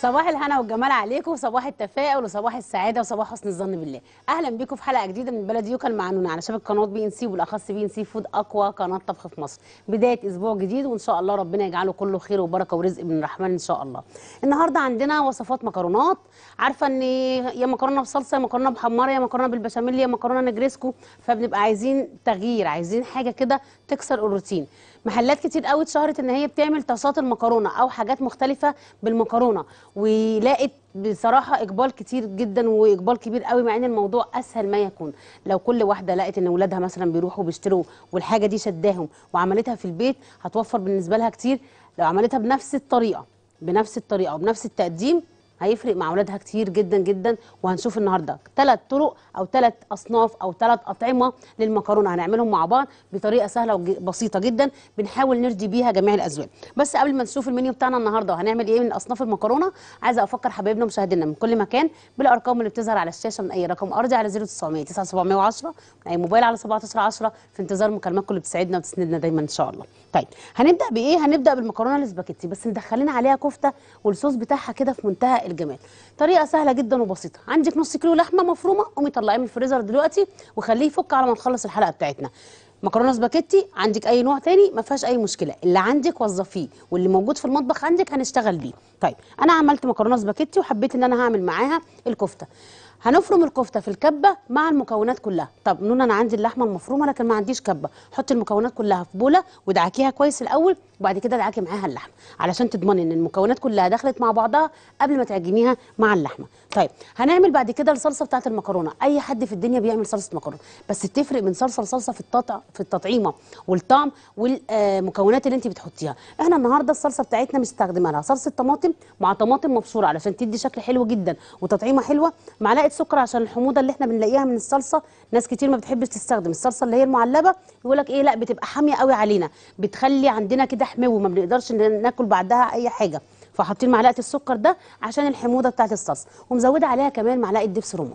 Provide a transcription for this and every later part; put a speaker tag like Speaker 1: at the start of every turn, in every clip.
Speaker 1: صباح الهنا والجمال عليكم صباح التفاؤل وصباح السعاده وصباح حسن الظن بالله اهلا بيكم في حلقه جديده من بلد يوكل معنونه على شبكه قناه بي ان سي والاخص بي ان سي فود اقوى قناه طبخ في مصر بدايه اسبوع جديد وان شاء الله ربنا يجعله كله خير وبركه ورزق من الرحمن ان شاء الله النهارده عندنا وصفات مكرونات عارفه ان يا مكرونه بصلصه يا مكرونه محمره يا مكرونه بالبشاميل يا مكرونه نجريسكو فبنبقى عايزين تغيير عايزين حاجه كده تكسر الروتين محلات كتير قوي اتشهرت ان هي بتعمل طاسات المكرونه او حاجات مختلفه بالمكرونه ولقت بصراحه اقبال كتير جدا واقبال كبير قوي مع ان الموضوع اسهل ما يكون لو كل واحده لقت ان اولادها مثلا بيروحوا بيشتروا والحاجه دي شداهم وعملتها في البيت هتوفر بالنسبه لها كتير لو عملتها بنفس الطريقه بنفس الطريقه وبنفس التقديم هيفرق مع اولادها كتير جدا جدا وهنشوف النهارده ثلاث طرق او ثلاث اصناف او ثلاث اطعمه للمكرونه هنعملهم مع بعض بطريقه سهله وبسيطه جدا بنحاول نرضي بيها جميع الاذواق بس قبل ما نشوف المنيو بتاعنا النهارده وهنعمل ايه من اصناف المكرونه عايزه افكر حبايبنا ومشاهدينا من كل مكان بالارقام اللي بتظهر على الشاشه من اي رقم ارضي على 0900 9710 من اي موبايل على 1710 في انتظار مكالماتكم اللي بتسعدنا وتسندنا دايما ان شاء الله طيب هنبدا بايه هنبدا بالمكرونه الاسباجيتي بس مدخلين عليها كفته والصوص بتاعها كده في منتهى الجمال طريقه سهله جدا وبسيطه عندك نص كيلو لحمه مفرومه قومي طلعيه من الفريزر دلوقتي وخليه يفك على ما نخلص الحلقه بتاعتنا مكرونه سباكيتي عندك اي نوع تاني ما فيهاش اي مشكله اللي عندك وظفيه واللي موجود في المطبخ عندك هنشتغل بيه طيب انا عملت مكرونه سباكيتي وحبيت ان انا هعمل معاها الكفته هنفرم الكفته في الكبه مع المكونات كلها طب نون انا عندي اللحمه المفرومه لكن ما عنديش كبه حطي المكونات كلها في بوله ودعكيها كويس الاول وبعد كده دعكي معاها اللحمه علشان تضمني ان المكونات كلها دخلت مع بعضها قبل ما تعجنيها مع اللحمه طيب هنعمل بعد كده الصلصه بتاعه المكرونه اي حد في الدنيا بيعمل صلصه مكرونه بس تفرق من صلصه لصلصه في التطع في التطعيمه والطعم والمكونات اللي انت بتحطيها احنا النهارده الصلصه بتاعتنا مستخدمه لها صلصه طماطم مع طماطم مبشوره علشان تدي شكل حلو جدا وتطعيمه حلوه معلقه سكر عشان الحموضه اللي احنا بنلاقيها من الصلصه ناس كتير ما بتحبش تستخدم الصلصه اللي هي المعلبه يقول لك ايه لا بتبقى حاميه قوي علينا بتخلي عندنا كده حمو ما بنقدرش ناكل بعدها اي حاجه فحاطين معلقه السكر ده عشان الحموضه بتاعت الصلصه ومزوده عليها كمان معلقه دبس رمان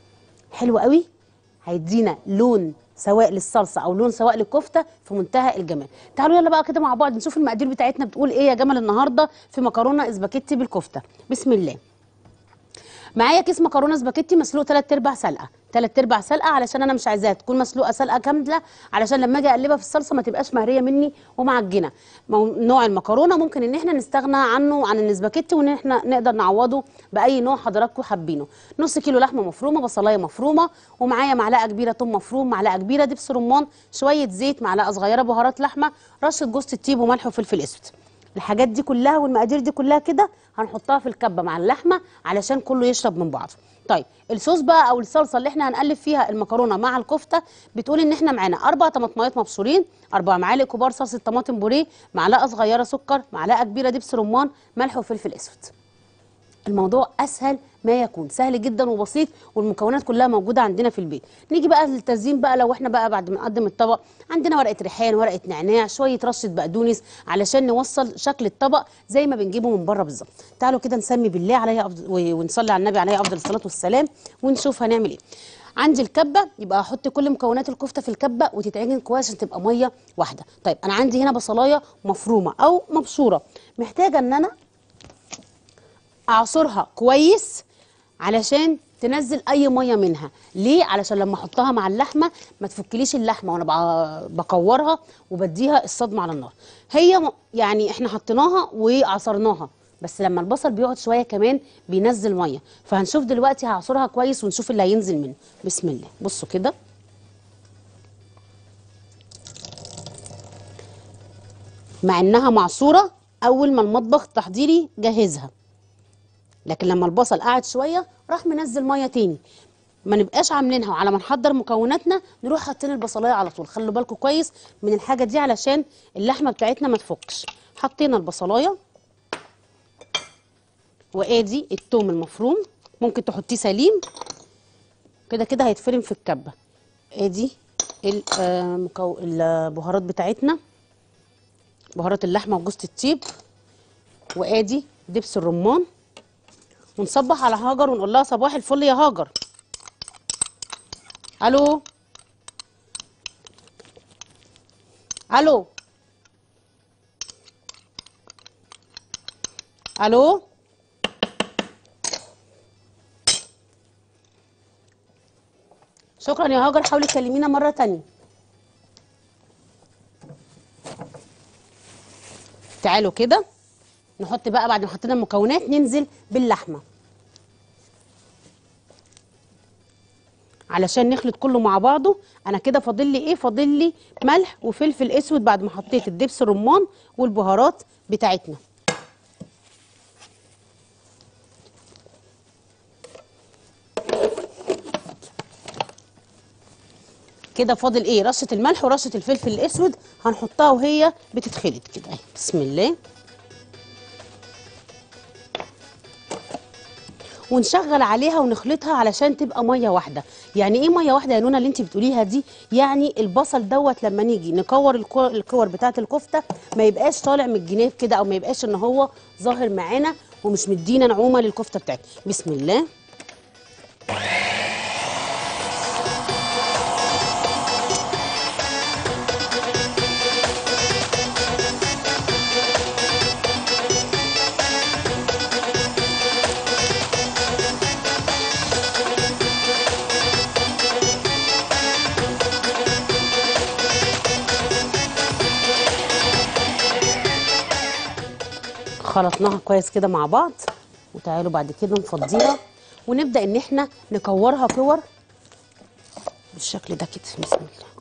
Speaker 1: حلو قوي هيدينا لون سواء للصلصه او لون سواء للكفته في منتهى الجمال تعالوا يلا بقى كده مع بعض نشوف المقادير بتاعتنا بتقول ايه يا جمل النهارده في مكرونه اسباجيتي بالكفته بسم الله معايا كيس مكرونه سباكيتي مسلوق 3 ارباع سلقه 3 ارباع سلقه علشان انا مش عايزاها تكون مسلوقه سلقه كامله علشان لما اجي اقلبها في الصلصه ما تبقاش مهريه مني ومعجنه نوع المكرونه ممكن ان احنا نستغنى عنه عن الاسباجيتي وان احنا نقدر نعوضه باي نوع حضراتكم حابينه نص كيلو لحمه مفرومه بصلايه مفرومه ومعايا معلقه كبيره ثوم مفروم معلقه كبيره دبس رمان شويه زيت معلقه صغيره بهارات لحمه رشه جوز الطيب وملح وفلفل اسود الحاجات دي كلها والمقادير دي كلها كده هنحطها في الكبه مع اللحمه علشان كله يشرب من بعضه طيب الصوص بقى او الصلصه اللي احنا هنقلب فيها المكرونه مع الكفته بتقول ان احنا معانا اربع طماطمايات مبشورين اربع معالق كبار صلصه طماطم بوريه معلقه صغيره سكر معلقه كبيره دبس رمان ملح وفلفل اسود الموضوع اسهل ما يكون سهل جدا وبسيط والمكونات كلها موجوده عندنا في البيت نيجي بقى للتزيين بقى لو احنا بقى بعد ما نقدم الطبق عندنا ورقه ريحان ورقه نعناع شويه رشه بقدونس علشان نوصل شكل الطبق زي ما بنجيبه من بره بالظبط تعالوا كده نسمي بالله عليه أفضل ونصلي على النبي عليه افضل الصلاه والسلام ونشوف هنعمل ايه عندي الكبه يبقى احط كل مكونات الكفته في الكبه وتتعجن كويس عشان تبقى ميه واحده طيب انا عندي هنا بصلايه مفرومه او مبشوره محتاجه ان انا اعصرها كويس علشان تنزل اي ميه منها ليه علشان لما احطها مع اللحمه ما تفكليش اللحمه وانا بكورها وبديها الصدمه على النار هي يعني احنا حطيناها وعصرناها بس لما البصل بيقعد شويه كمان بينزل ميه فهنشوف دلوقتي هعصرها كويس ونشوف اللي هينزل منه بسم الله بصوا كده مع انها معصوره اول ما المطبخ تحضيري جهزها لكن لما البصل قعد شويه راح منزل ميه تاني ما نبقاش عاملينها وعلى ما نحضر مكوناتنا نروح حاطين البصلايه على طول خلوا بالكم كويس من الحاجه دي علشان اللحمه بتاعتنا ما تفكش حطينا البصلايه وادي التوم المفروم ممكن تحطيه سليم كده كده هيتفرم في الكبه ادي المكو... البهارات بتاعتنا بهارات اللحمه وجوز الطيب وادي دبس الرمان ونصبح على هاجر ونقول لها صباح الفل يا هاجر الو الو الو شكرا يا هاجر حاولي تكلمينا مره تانية تعالوا كده نحط بقى بعد ما حطينا المكونات ننزل باللحمه علشان نخلط كله مع بعضه انا كده فاضل لي ايه فاضل لي ملح وفلفل اسود بعد ما حطيت الدبس الرمان والبهارات بتاعتنا كده فاضل ايه رشه الملح ورشه الفلفل الاسود هنحطها وهي بتتخلط كده اهي بسم الله ونشغل عليها ونخلطها علشان تبقى ميه واحده يعني ايه ميه واحده يا نونا اللي انت بتقوليها دي يعني البصل دوت لما نيجي نكور الكو- الكور بتاعه الكفته ما يبقاش طالع من الجناب كده او ما يبقاش ان هو ظاهر معانا ومش مدينا نعومه للكفته بتاعتنا بسم الله خلطناها كويس كده مع بعض وتعالوا بعد كده نفضيها ونبدا ان احنا نكورها كور بالشكل ده كده بسم الله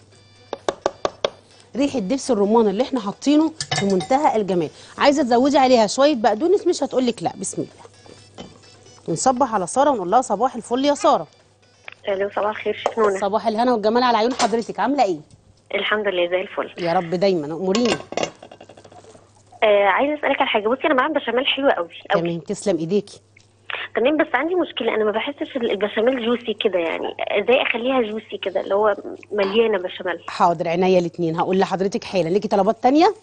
Speaker 1: ريحه دبس الرمان اللي احنا حاطينه في منتهى الجمال عايزه تزودي عليها شويه بقدونس مش هتقول لك لا بسم الله ونصبح على ساره ونقول لها صباح الفل يا ساره
Speaker 2: الو صباح الخير شيخ نونا
Speaker 1: صباح الهنا والجمال على عيون حضرتك عامله ايه
Speaker 2: الحمد لله زي الفل
Speaker 1: يا رب دايما اموريني
Speaker 2: آه عايزه اسالك على حاجه بصي انا بعمل بشاميل حلو قوي قوي
Speaker 1: تمام تسلم ايديكي
Speaker 2: تمام بس عندي مشكله انا ما بحسش البشاميل جوسي كده يعني ازاي اخليها جوسي كده اللي هو مليانه بشاميل
Speaker 1: حاضر عينيا الاثنين هقول لحضرتك حالا ليكي طلبات تانية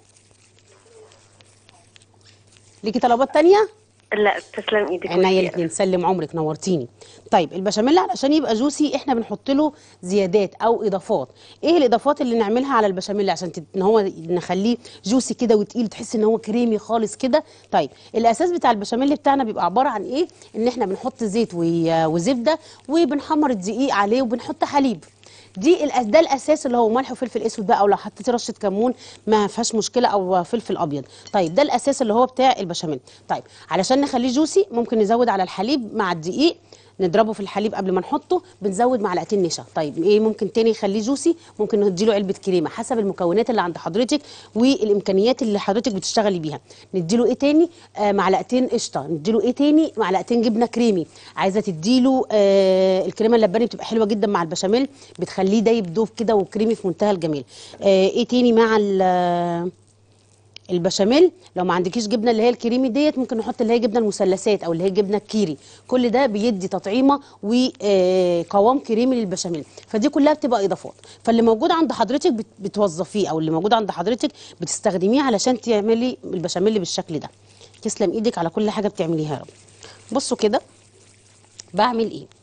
Speaker 1: ليكي طلبات تانية
Speaker 2: لا تسلم ايدك
Speaker 1: عينيا
Speaker 2: وشي.
Speaker 1: الاثنين سلم عمرك نورتيني طيب البشاميل علشان يبقى جوسي احنا بنحط له زيادات او اضافات ايه الاضافات اللي نعملها على البشاميل عشان تت- ان هو نخليه جوسي كده وتقيل تحس ان هو كريمي خالص كده طيب الاساس بتاع البشاميل بتاعنا بيبقى عباره عن ايه ان احنا بنحط زيت و- وزبده وبنحمر الدقيق عليه وبنحط حليب دي الأس- ده الاساس اللي هو ملح وفلفل اسود بقى او لو حطيتي رشه كمون ما فيهاش مشكله او فلفل ابيض طيب ده الاساس اللي هو بتاع البشاميل طيب علشان نخليه جوسي ممكن نزود على الحليب مع الدقيق نضربه في الحليب قبل ما نحطه بنزود معلقتين نشا طيب ايه ممكن تاني يخليه جوسي ممكن نديله علبه كريمه حسب المكونات اللي عند حضرتك والامكانيات اللي حضرتك بتشتغلي بيها نديله ايه تاني آه معلقتين قشطه نديله ايه تاني معلقتين جبنه كريمي عايزه تديله آه الكريمه اللباني بتبقى حلوه جدا مع البشاميل بتخليه دايب دوب كده وكريمي في منتهى الجمال آه ايه تاني مع ال- البشاميل لو ما عندكيش جبنه اللي هي الكريمي ديت ممكن نحط اللي هي جبنه المثلثات او اللي هي جبنه الكيري كل ده بيدي تطعيمه وقوام كريمي للبشاميل فدي كلها بتبقى اضافات فاللي موجود عند حضرتك بت- بتوظفيه او اللي موجود عند حضرتك بتستخدميه علشان تعملي البشاميل بالشكل ده تسلم ايدك على كل حاجه بتعمليها يا رب بصوا كده بعمل ايه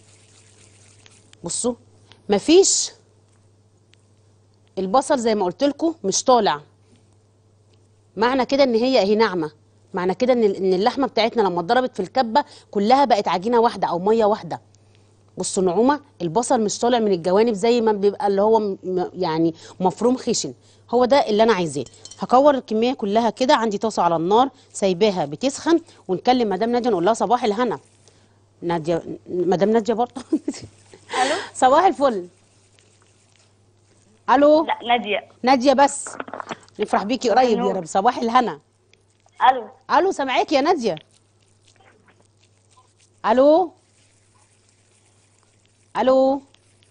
Speaker 1: بصوا مفيش البصل زي ما قلت لكم مش طالع معنى كده ان هي اهي ناعمه معنى كده ان ان اللحمه بتاعتنا لما اتضربت في الكبه كلها بقت عجينه واحده او ميه واحده بصوا نعومه البصل مش طالع من الجوانب زي ما بيبقى اللي هو م- م- يعني مفروم خشن هو ده اللي انا عايزاه هكور الكميه كلها كده عندي طاسه على النار سايباها بتسخن ونكلم مدام ناديه نقول لها صباح الهنا ناديه مدام ناديه برضه
Speaker 3: الو
Speaker 1: صباح الفل الو
Speaker 3: لا ناديه
Speaker 1: ناديه بس نفرح بيكي قريب يا
Speaker 3: النور.
Speaker 1: رب صباح الهنا
Speaker 3: الو
Speaker 1: الو سامعاك يا ناديه الو الو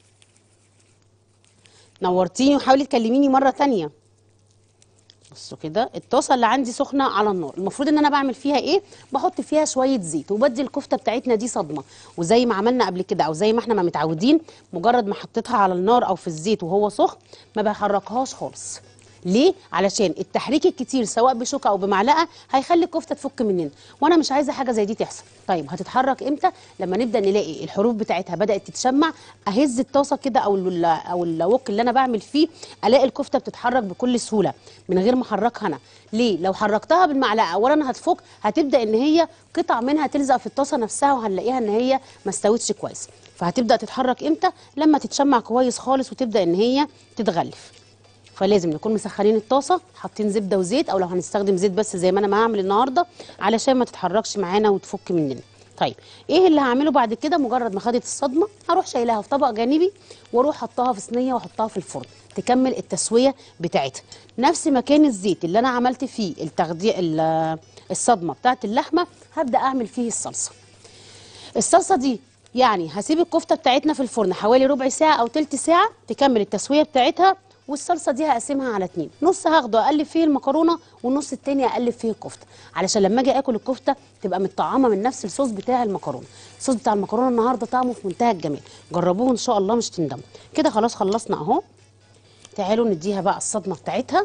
Speaker 1: نورتيني وحاولي تكلميني مره تانية بصوا كده الطاسه اللي عندي سخنه على النار المفروض ان انا بعمل فيها ايه بحط فيها شويه زيت وبدي الكفته بتاعتنا دي صدمه وزي ما عملنا قبل كده او زي ما احنا ما متعودين مجرد ما حطيتها على النار او في الزيت وهو سخن ما بحركهاش خالص ليه علشان التحريك الكتير سواء بشوكه او بمعلقه هيخلي الكفته تفك مننا وانا مش عايزه حاجه زي دي تحصل طيب هتتحرك امتى لما نبدا نلاقي الحروف بتاعتها بدات تتشمع اهز الطاسه كده او ال او الوك اللي انا بعمل فيه الاقي الكفته بتتحرك بكل سهوله من غير ما احركها انا ليه لو حركتها بالمعلقه اولا هتفك هتبدا ان هي قطع منها تلزق في الطاسه نفسها وهنلاقيها ان هي ما استوتش كويس فهتبدا تتحرك امتى لما تتشمع كويس خالص وتبدا ان هي تتغلف فلازم نكون مسخنين الطاسه حاطين زبده وزيت او لو هنستخدم زيت بس زي ما انا ما هعمل النهارده علشان ما تتحركش معانا وتفك مننا طيب ايه اللي هعمله بعد كده مجرد ما خدت الصدمه هروح شايلاها في طبق جانبي واروح حطها في صينيه واحطها في الفرن تكمل التسويه بتاعتها نفس مكان الزيت اللي انا عملت فيه التغذيه ال- الصدمه بتاعت اللحمه هبدا اعمل فيه الصلصه الصلصه دي يعني هسيب الكفته بتاعتنا في الفرن حوالي ربع ساعه او تلت ساعه تكمل التسويه بتاعتها والصلصه دي هقسمها على اتنين نص هاخده اقلب فيه المكرونه والنص التاني اقلب فيه الكفته علشان لما اجي اكل الكفته تبقى متطعمه من نفس الصوص بتاع المكرونه الصوص بتاع المكرونه النهارده طعمه في منتهى الجمال جربوه ان شاء الله مش تندموا كده خلاص خلصنا اهو تعالوا نديها بقى الصدمه بتاعتها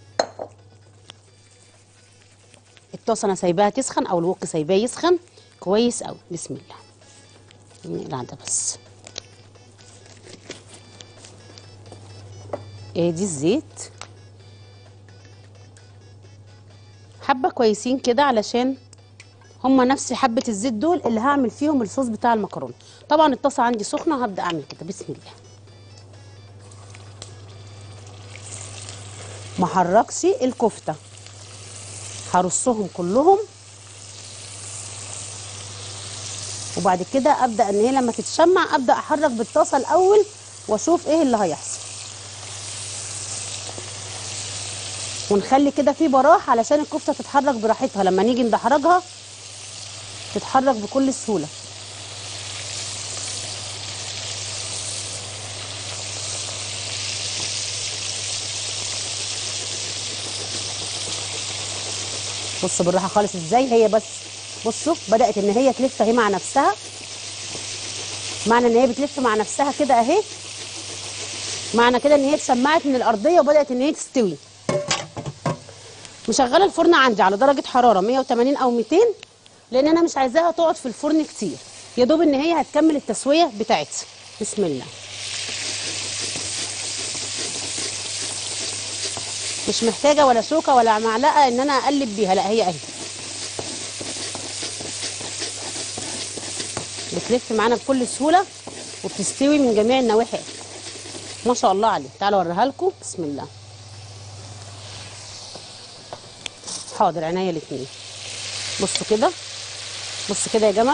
Speaker 1: الطاسه انا سايباها تسخن او الوك سايباه يسخن كويس قوي بسم الله نقلع ده بس ادي الزيت حبه كويسين كده علشان هما نفس حبه الزيت دول اللي هعمل فيهم الصوص بتاع المكرونه طبعا الطاسه عندي سخنه هبدا اعمل كده بسم الله ما حركش الكفته هرصهم كلهم وبعد كده ابدا ان هي لما تتشمع ابدا احرك بالطاسه الاول واشوف ايه اللي هيحصل ونخلي كده في براح علشان الكفته تتحرك براحتها لما نيجي ندحرجها تتحرك بكل سهوله بصوا بالراحه خالص ازاي هي بس بصوا بدات ان هي تلف اهي مع نفسها معنى ان هي بتلف مع نفسها كده اهي معنى كده ان هي اتشمعت من الارضيه وبدات ان هي تستوي مشغله الفرن عندي على درجه حراره 180 او 200 لان انا مش عايزاها تقعد في الفرن كتير يا دوب ان هي هتكمل التسويه بتاعتها بسم الله مش محتاجه ولا شوكه ولا معلقه ان انا اقلب بيها لا هي اهي بتلف معانا بكل سهوله وبتستوي من جميع النواحي ما شاء الله عليه تعالوا اوريها لكم بسم الله حاضر عينيا الاثنين بصوا كده بصوا كده يا جمل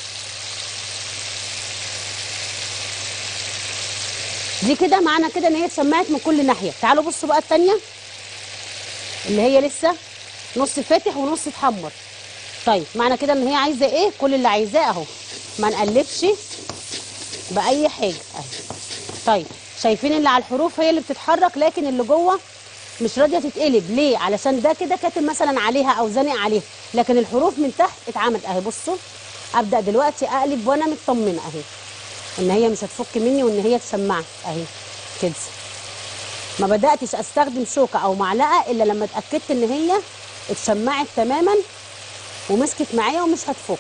Speaker 1: دي كده معنى كده ان هي اتشمعت من كل ناحيه تعالوا بصوا بقى الثانيه اللي هي لسه نص فاتح ونص اتحمر طيب معنى كده ان هي عايزه ايه كل اللي عايزاه اهو ما نقلبش باي حاجه اهي طيب شايفين اللي على الحروف هي اللي بتتحرك لكن اللي جوه مش راضيه تتقلب ليه علشان ده كده كاتب مثلا عليها او زانق عليها لكن الحروف من تحت اتعملت اهي بصوا ابدا دلوقتي اقلب وانا مطمنه اهي ان هي مش هتفك مني وان هي اتشمعت اهي كده ما بداتش استخدم شوكه او معلقه الا لما اتاكدت ان هي اتشمعت تماما ومسكت معايا ومش هتفك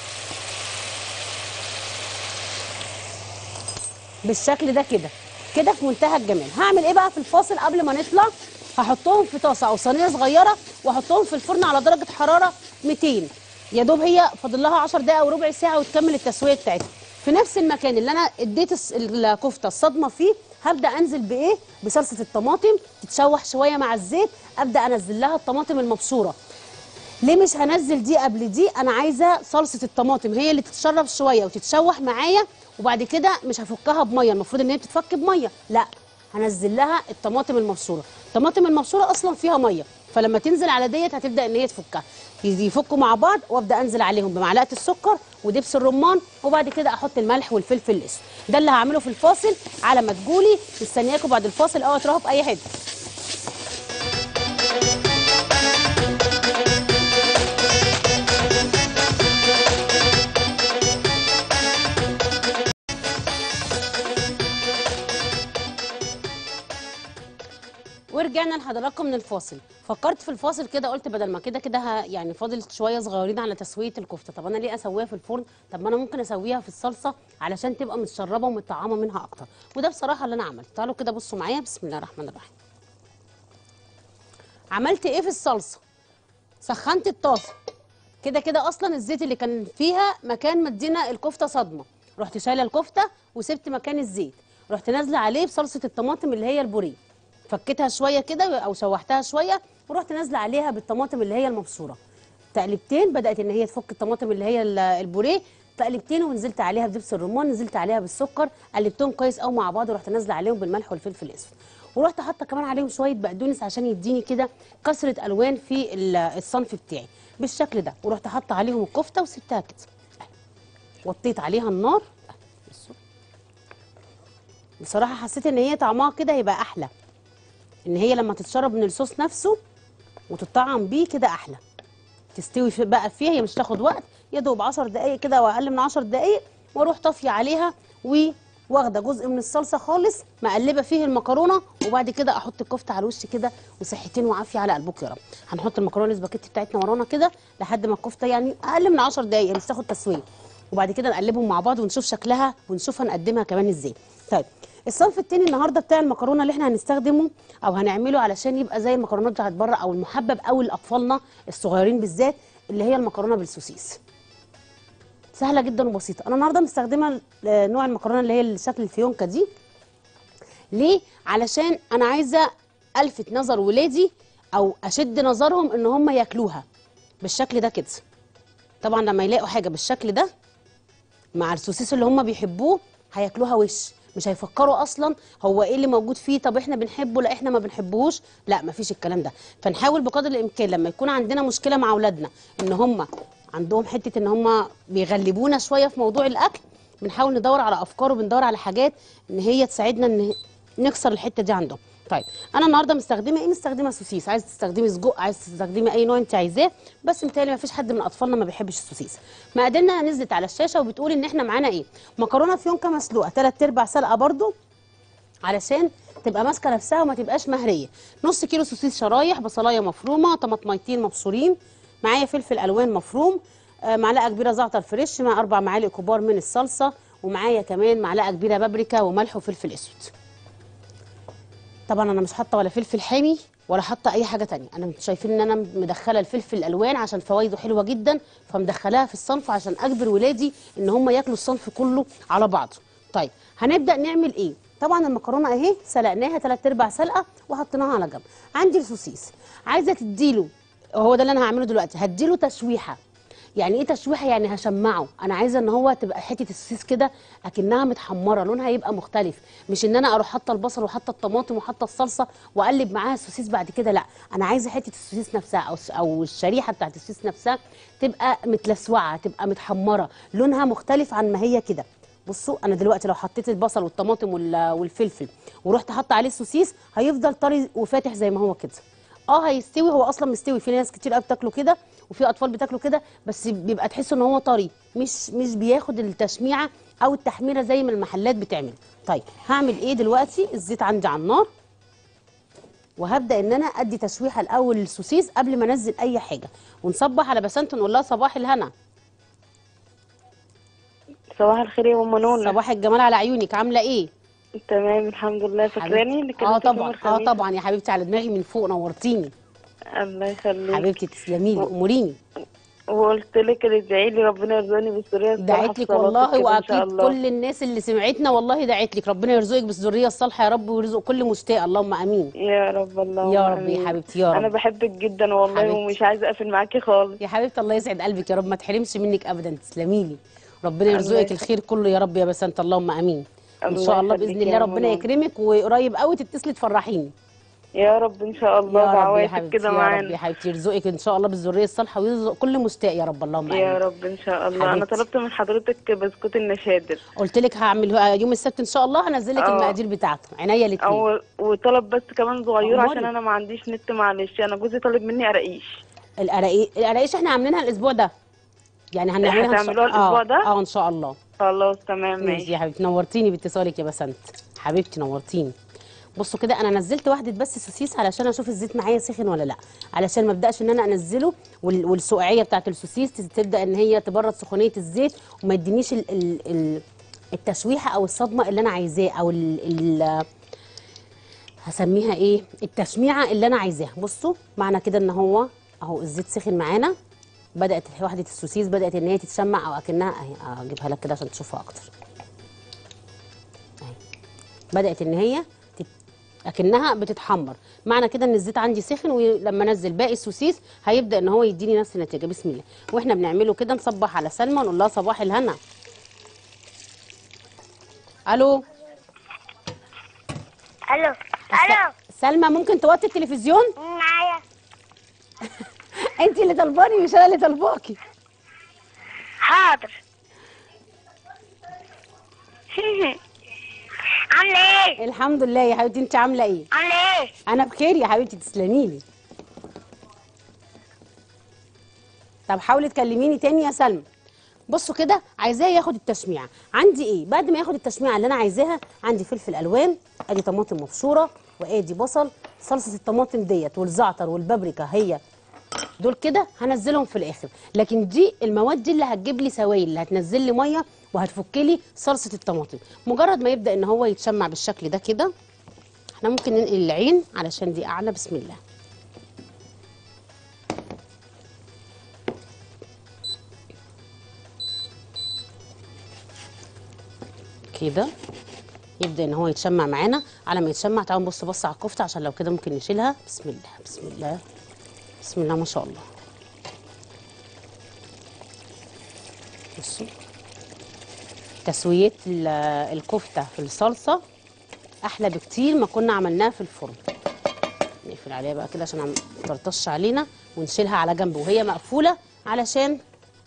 Speaker 1: بالشكل ده كده كده في منتهى الجمال هعمل ايه بقى في الفاصل قبل ما نطلع هحطهم في طاسه او صينيه صغيره واحطهم في الفرن على درجه حراره 200 يا دوب هي فاضل لها 10 دقائق او ربع ساعه وتكمل التسويه بتاعتها في نفس المكان اللي انا اديت الس- الكفته الصدمه فيه هبدا انزل بايه بصلصه الطماطم تتشوح شويه مع الزيت ابدا انزل لها الطماطم المبشوره ليه مش هنزل دي قبل دي انا عايزه صلصه الطماطم هي اللي تتشرب شويه وتتشوح معايا وبعد كده مش هفكها بميه المفروض ان هي بتتفك بميه لا هنزل لها الطماطم المبشوره الطماطم المبشوره اصلا فيها ميه فلما تنزل على ديت هتبدا ان هي تفكها يفكوا مع بعض وابدا انزل عليهم بمعلقه السكر ودبس الرمان وبعد كده احط الملح والفلفل الاسود ده اللي هعمله في الفاصل على ما تجولي مستنياكم بعد الفاصل اوعوا تروحوا في اي حته ورجعنا لحضراتكم من الفاصل فكرت في الفاصل كده قلت بدل ما كده كده ه- يعني فاضل شويه صغيرين على تسويه الكفته طب انا ليه اسويها في الفرن طب ما انا ممكن اسويها في الصلصه علشان تبقى متشربه ومتطعمه منها اكتر وده بصراحه اللي انا عملته تعالوا كده بصوا معايا بسم الله الرحمن الرحيم عملت ايه في الصلصه سخنت الطاسه كده كده اصلا الزيت اللي كان فيها مكان مدينا الكفته صدمه رحت شايله الكفته وسبت مكان الزيت رحت نازله عليه بصلصه الطماطم اللي هي البوريه فكيتها شويه كده او شوحتها شويه ورحت نازله عليها بالطماطم اللي هي المبشوره تقلبتين بدات ان هي تفك الطماطم اللي هي ال- البوريه تقلبتين ونزلت عليها بدبس الرمان نزلت عليها بالسكر قلبتهم كويس قوي مع بعض ورحت نازله عليهم بالملح والفلفل الاسود ورحت حاطه كمان عليهم شويه بقدونس عشان يديني كده كسره الوان في ال- الصنف بتاعي بالشكل ده ورحت حاطه عليهم الكفته وسبتها كده وطيت عليها النار بصوا. بصراحه حسيت ان هي طعمها كده هيبقى احلى ان هي لما تتشرب من الصوص نفسه وتطعم بيه كده احلى تستوي في بقى فيها هي مش تاخد وقت يا دوب 10 دقائق كده او اقل من 10 دقائق واروح طافيه عليها وواخده جزء من الصلصه خالص مقلبه فيه المكرونه وبعد كده احط الكفته على الوش كده وصحتين وعافيه على قلبك يا رب هنحط المكرونه الاسباجيتي بتاعتنا ورانا كده لحد ما الكفته يعني اقل من 10 دقائق مش تاخد تسويه وبعد كده نقلبهم مع بعض ونشوف شكلها ونشوف هنقدمها كمان ازاي طيب الصنف التاني النهارده بتاع المكرونه اللي احنا هنستخدمه او هنعمله علشان يبقى زي المكرونات بتاعت بره او المحبب قوي لاطفالنا الصغيرين بالذات اللي هي المكرونه بالسوسيس سهله جدا وبسيطه انا النهارده مستخدمه آه، نوع المكرونه اللي هي الشكل الفيونكه دي ليه علشان انا عايزه الفت نظر ولادي او اشد نظرهم ان هم ياكلوها بالشكل ده كده طبعا لما يلاقوا حاجه بالشكل ده مع السوسيس اللي هم بيحبوه هياكلوها وش مش هيفكروا اصلا هو ايه اللي موجود فيه طب احنا بنحبه لا احنا ما بنحبوهوش لا مفيش الكلام ده فنحاول بقدر الامكان لما يكون عندنا مشكله مع اولادنا ان هم عندهم حته ان هم بيغلبونا شويه في موضوع الاكل بنحاول ندور على افكار وبندور على حاجات ان هي تساعدنا ان نكسر الحته دي عندهم طيب انا النهارده مستخدمه ايه مستخدمه سوسيس عايز تستخدمي سجق عايز تستخدمي اي نوع انت عايزاه بس متهيألي ما فيش حد من اطفالنا ما بيحبش السوسيس مقاديرنا نزلت على الشاشه وبتقول ان احنا معانا ايه مكرونه فيونكه مسلوقه 3 ارباع سلقه برده علشان تبقى ماسكه نفسها وما تبقاش مهريه نص كيلو سوسيس شرايح بصلايه مفرومه طماطميتين مبشورين معايا فلفل الوان مفروم آه، معلقه كبيره زعتر فريش مع اربع معالق كبار من الصلصه ومعايا كمان معلقه كبيره بابريكا وملح وفلفل اسود طبعا انا مش حاطه ولا فلفل حامي ولا حاطه اي حاجه تانية انا شايفين ان انا مدخله الفلفل الالوان عشان فوائده حلوه جدا فمدخلاها في الصنف عشان اجبر ولادي ان هم ياكلوا الصنف كله على بعضه طيب هنبدا نعمل ايه طبعا المكرونه اهي سلقناها 3 ارباع سلقه وحطيناها على جنب عندي السوسيس عايزه تديله هو ده اللي انا هعمله دلوقتي هديله تشويحه يعني ايه تشويحه يعني هشمعه انا عايزه ان هو تبقى حته السوسيس كده اكنها متحمره لونها يبقى مختلف مش ان انا اروح حاطه البصل وحاطه الطماطم وحاطه الصلصه واقلب معاها السوسيس بعد كده لا انا عايزه حته السوسيس نفسها او او الشريحه بتاعت السوسيس نفسها تبقى متلسوعه تبقى متحمره لونها مختلف عن ما هي كده بصوا انا دلوقتي لو حطيت البصل والطماطم وال- والفلفل ورحت حاطه عليه السوسيس هيفضل طري وفاتح زي ما هو كده اه هيستوي هو اصلا مستوي في ناس كتير قوي بتاكله كده وفي اطفال بتاكله كده بس بيبقى تحس ان هو طري مش مش بياخد التشميعه او التحميره زي ما المحلات بتعمل طيب هعمل ايه دلوقتي الزيت عندي على النار وهبدا ان انا ادي تشويحه الاول للسوسيس قبل ما انزل اي حاجه ونصبح على بسنت نقول لها صباح الهنا
Speaker 3: صباح الخير يا ماما نونا
Speaker 1: صباح الجمال على عيونك عامله ايه
Speaker 3: تمام الحمد لله فاكراني اللي كانت
Speaker 1: اه
Speaker 3: يوم
Speaker 1: طبعا اه
Speaker 3: الخميس؟
Speaker 1: طبعا يا حبيبتي على دماغي من فوق نورتيني
Speaker 3: الله يخليك
Speaker 1: حبيبتي تسلمي لي اموريني
Speaker 3: وقلت لك ادعي لي ربنا يرزقني بالذريه الصالحه
Speaker 1: دعيت
Speaker 3: في
Speaker 1: لك
Speaker 3: صلاتك
Speaker 1: والله
Speaker 3: كده إن
Speaker 1: واكيد
Speaker 3: شاء الله.
Speaker 1: كل الناس اللي سمعتنا والله دعيت لك ربنا يرزقك بالذريه الصالحه يا رب ويرزق كل مشتاق اللهم امين
Speaker 3: يا رب الله
Speaker 1: يا رب يا حبيبتي يا رب
Speaker 3: انا بحبك جدا والله
Speaker 1: حبيبتي.
Speaker 3: ومش عايزه اقفل معاكي خالص
Speaker 1: يا حبيبتي الله يسعد قلبك يا رب ما تحرمش منك ابدا تسلمي لي ربنا
Speaker 3: الله
Speaker 1: يرزقك
Speaker 3: يخليك.
Speaker 1: الخير كله يا رب يا بسنت اللهم امين ان
Speaker 3: الله
Speaker 1: شاء الله
Speaker 3: يخليك
Speaker 1: باذن
Speaker 3: يا
Speaker 1: الله ربنا
Speaker 3: منى.
Speaker 1: يكرمك وقريب قوي تتصلي تفرحيني
Speaker 3: يا رب ان شاء الله
Speaker 1: يا رب يا
Speaker 3: دعواتك
Speaker 1: حبيبتي
Speaker 3: كده
Speaker 1: يا رب يا
Speaker 3: معانا
Speaker 1: حبيبتي يرزقك ان شاء الله بالذريه الصالحه ويرزق كل مشتاق يا رب اللهم امين
Speaker 3: يا رب ان شاء الله انا
Speaker 1: حبيبتي.
Speaker 3: طلبت من حضرتك بسكوت النشادر
Speaker 1: قلت لك هعمل يوم السبت ان شاء الله هنزل لك
Speaker 3: آه.
Speaker 1: المقادير بتاعته عينيا الاثنين
Speaker 3: او وطلب بس كمان صغير
Speaker 1: أموري.
Speaker 3: عشان انا ما عنديش نت معلش انا جوزي طالب مني قراقيش
Speaker 1: القراقيش القراقيش احنا عاملينها الاسبوع ده يعني هنعملها إن شاء-
Speaker 3: هتعملوها الأسبوع
Speaker 1: آه.
Speaker 3: ده؟
Speaker 1: اه ان شاء الله
Speaker 3: خلاص تمام
Speaker 1: ماشي
Speaker 3: ماشي
Speaker 1: يا حبيبتي نورتيني باتصالك يا بسنت حبيبتي نورتيني بصوا كده انا نزلت واحده بس سوسيس علشان اشوف الزيت معايا سخن ولا لا علشان ما ابداش ان انا انزله وال- والسقعيه بتاعت السوسيس تبدا ان هي تبرد سخونيه الزيت وما يدينيش ال ال ال التشويحه او الصدمه اللي انا عايزاه او ال ال هسميها ايه التشميعه اللي انا عايزاها بصوا معنى كده ان هو اهو الزيت سخن معانا بدات وحده السوسيس بدات ان هي تتشمع او اكنها اهي اجيبها لك كده عشان تشوفها اكتر اهي بدات ان هي تت... اكنها بتتحمر معنى كده ان الزيت عندي سخن ولما انزل باقي السوسيس هيبدا ان هو يديني نفس النتيجه بسم الله واحنا بنعمله كده نصبح على سلمى ونقول لها صباح الهنا الو
Speaker 4: الو الو
Speaker 1: سلمى ممكن توطي التلفزيون
Speaker 4: معايا
Speaker 1: انت اللي طلباني مش انا اللي طلباكي
Speaker 4: حاضر عامله ايه
Speaker 1: الحمد لله يا حبيبتي انت عامله ايه
Speaker 4: عامله ايه
Speaker 1: انا بخير يا حبيبتي تسلمي لي طب حاولي تكلميني تاني يا سلمى بصوا كده عايزاه ياخد التشميعه عندي ايه بعد ما ياخد التشميعه اللي انا عايزاها عندي فلفل الوان ادي طماطم مبشوره وادي بصل صلصه الطماطم ديت والزعتر والبابريكا هي دول كده هنزلهم في الاخر لكن دي المواد دي اللي هتجيب لي سوائل اللي هتنزل لي ميه وهتفك لي صلصه الطماطم مجرد ما يبدا ان هو يتشمع بالشكل ده كده احنا ممكن ننقل العين علشان دي اعلى بسم الله كده يبدا ان هو يتشمع معانا على ما يتشمع تعالوا نبص بص على الكفته عشان لو كده ممكن نشيلها بسم الله بسم الله بسم الله ما شاء الله بصوا تسويه ال- الكفته في الصلصه احلى بكتير ما كنا عملناها في الفرن نقفل عليها بقى كده عشان ما ترطش علينا ونشيلها على جنب وهي مقفوله علشان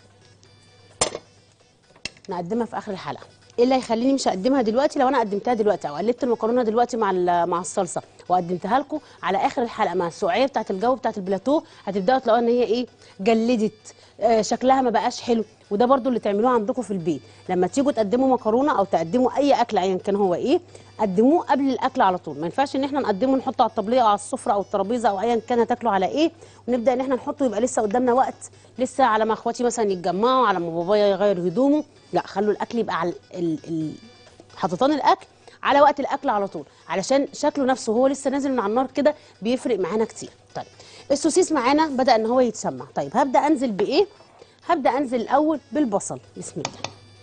Speaker 1: نقدمها في اخر الحلقه ايه اللي هيخليني مش اقدمها دلوقتي لو انا قدمتها دلوقتي او قلبت المكرونه دلوقتي مع ال- مع الصلصه وقدمتها لكم على اخر الحلقه مع السقعيه بتاعه الجو بتاعه البلاتو هتبداوا تلاقوا ان هي ايه جلدت آه شكلها ما بقاش حلو وده برضو اللي تعملوه عندكم في البيت لما تيجوا تقدموا مكرونه او تقدموا اي اكل ايا كان هو ايه قدموه قبل الاكل على طول ما ينفعش ان احنا نقدمه نحطه على الطبليه او على السفره او الترابيزه او ايا كان هتاكلوا على ايه ونبدا ان احنا نحطه يبقى لسه قدامنا وقت لسه على ما اخواتي مثلا يتجمعوا على ما بابايا يغير هدومه لا خلوا الاكل يبقى على ال... ال... حطيتان الاكل على وقت الاكل على طول علشان شكله نفسه وهو لسه نازل من على النار كده بيفرق معانا كتير طيب السوسيس معانا بدا ان هو يتسمع طيب هبدا انزل بايه هبدا انزل الاول بالبصل بسم الله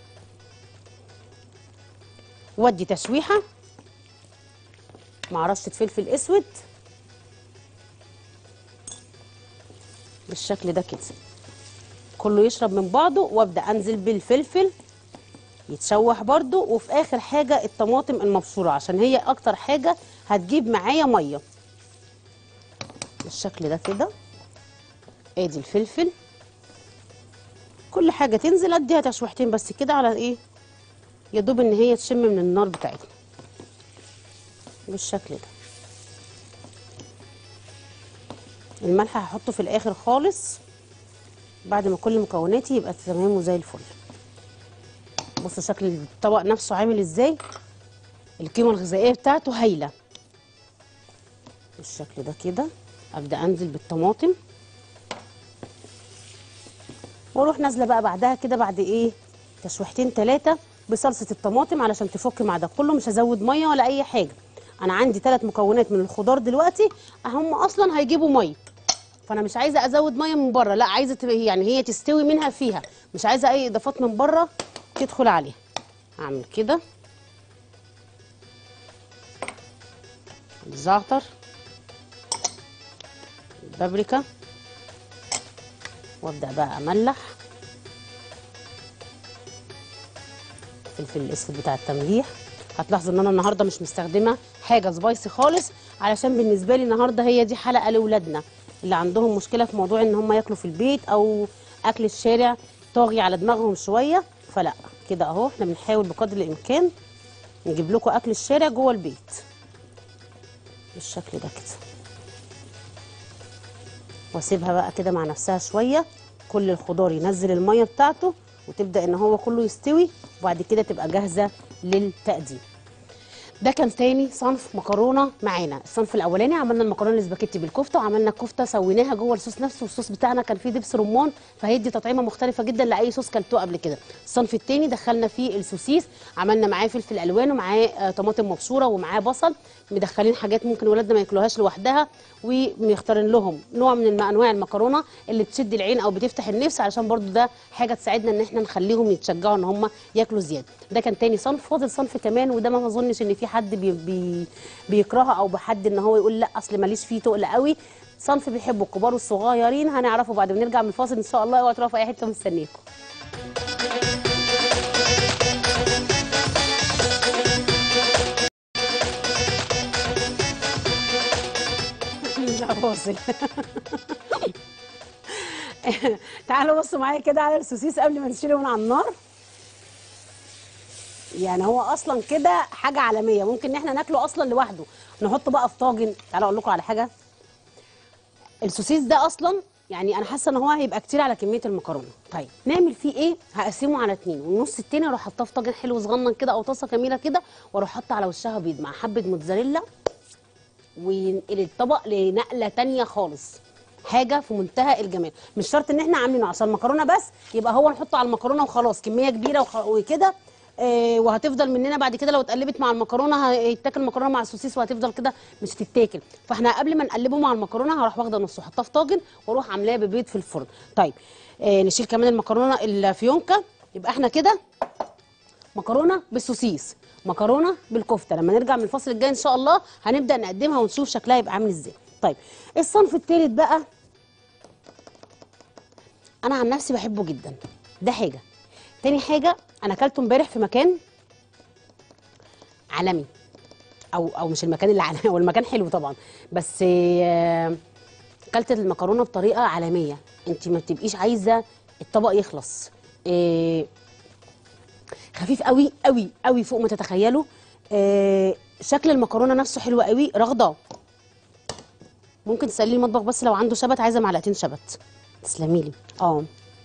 Speaker 1: وادي تشويحه مع رشه فلفل اسود بالشكل ده كده كله يشرب من بعضه وابدا انزل بالفلفل يتشوح برضو وفي اخر حاجه الطماطم المبشوره عشان هي اكتر حاجه هتجيب معايا ميه بالشكل ده كده ادي الفلفل كل حاجه تنزل اديها تشويحتين بس كده على ايه يا دوب ان هي تشم من النار بتاعتنا بالشكل ده الملح هحطه في الاخر خالص بعد ما كل مكوناتي يبقى تمام وزي الفل بصوا شكل الطبق نفسه عامل ازاي القيمه الغذائيه بتاعته هايله بالشكل ده كده ابدا انزل بالطماطم واروح نازله بقى بعدها كده بعد ايه تشويحتين ثلاثه بصلصه الطماطم علشان تفك مع ده كله مش هزود ميه ولا اي حاجه انا عندي ثلاث مكونات من الخضار دلوقتي هم اصلا هيجيبوا ميه فانا مش عايزه ازود ميه من بره لا عايزه تبقى يعني هي تستوي منها فيها مش عايزه اي اضافات من بره تدخل عليها اعمل كده الزعتر البابريكا وابدا بقى املح الفلفل الاسود بتاع التمليح هتلاحظوا ان انا النهارده مش مستخدمه حاجه سبايسي خالص علشان بالنسبه لي النهارده هي دي حلقه لاولادنا اللي عندهم مشكله في موضوع ان هم ياكلوا في البيت او اكل الشارع طاغي على دماغهم شويه فلا كده اهو احنا بنحاول بقدر الامكان نجيب لكم اكل الشارع جوه البيت بالشكل ده كده واسيبها بقى كده مع نفسها شويه كل الخضار ينزل الميه بتاعته وتبدا ان هو كله يستوي وبعد كده تبقى جاهزه للتقديم ده كان تاني صنف مكرونه معانا الصنف الاولاني عملنا المكرونه الاسباجيتي بالكفته وعملنا الكفته سويناها جوه الصوص نفسه والصوص بتاعنا كان فيه دبس رمان فهيدي تطعيمه مختلفه جدا لاي صوص كلتوه قبل كده الصنف التاني دخلنا فيه السوسيس عملنا معاه فلفل الوان ومعاه آه، طماطم مبشوره ومعاه بصل مدخلين حاجات ممكن ولادنا ما ياكلوهاش لوحدها ومختارين لهم نوع من الم- انواع المكرونه اللي بتشد العين او بتفتح النفس علشان برضو ده حاجه تساعدنا ان احنا نخليهم يتشجعوا ان هم ياكلوا زياده ده كان تاني صنف فاضل صنف كمان وده ما اظنش ان في حد بي بي بيكرهه او بحد ان هو يقول لا اصل ماليش فيه تقل قوي صنف بيحبوا الكبار والصغيرين هنعرفه بعد ما نرجع من الفاصل ان شاء الله اوعوا تروحوا في اي حته مستنيكم لا فاصل تعالوا بصوا معايا كده على السوسيس قبل ما نشيله من على النار يعني هو اصلا كده حاجه عالميه ممكن ان احنا ناكله اصلا لوحده نحطه بقى في طاجن تعالوا اقول لكم على حاجه السوسيس ده اصلا يعني انا حاسه ان هو هيبقى كتير على كميه المكرونه طيب نعمل فيه ايه هقسمه على اتنين والنص التاني اروح حاطاه في طاجن حلو صغنن كده او طاسه جميله كده واروح حاطه على وشها بيض مع حبه موتزاريلا وينقل الطبق لنقله تانية خالص حاجه في منتهى الجمال مش شرط ان احنا عاملينه عشان المكرونه بس يبقى هو نحطه على المكرونه وخلاص كميه كبيره وخ- وكده آه وهتفضل مننا بعد كده لو اتقلبت مع المكرونه هيتاكل مكرونه مع السوسيس وهتفضل كده مش تتاكل فاحنا قبل ما نقلبه مع المكرونه هروح واخده نصه حطاه في طاجن واروح عاملاه ببيض في الفرن طيب آه نشيل كمان المكرونه الفيونكه يبقى احنا كده مكرونه بالسوسيس مكرونه بالكفته لما نرجع من الفصل الجاي ان شاء الله هنبدا نقدمها ونشوف شكلها يبقى عامل ازاي طيب الصنف التالت بقى انا عن نفسي بحبه جدا ده حاجه تاني حاجه انا اكلته امبارح في مكان عالمي او او مش المكان اللي عالمي هو المكان حلو طبعا بس آه، اكلت المكرونه بطريقه عالميه انت ما بتبقيش عايزه الطبق يخلص آه، خفيف قوي قوي قوي فوق ما تتخيلوا آه شكل المكرونه نفسه حلو قوي رغده ممكن تسالي المطبخ بس لو عنده شبت عايزه معلقتين شبت تسلمي لي اه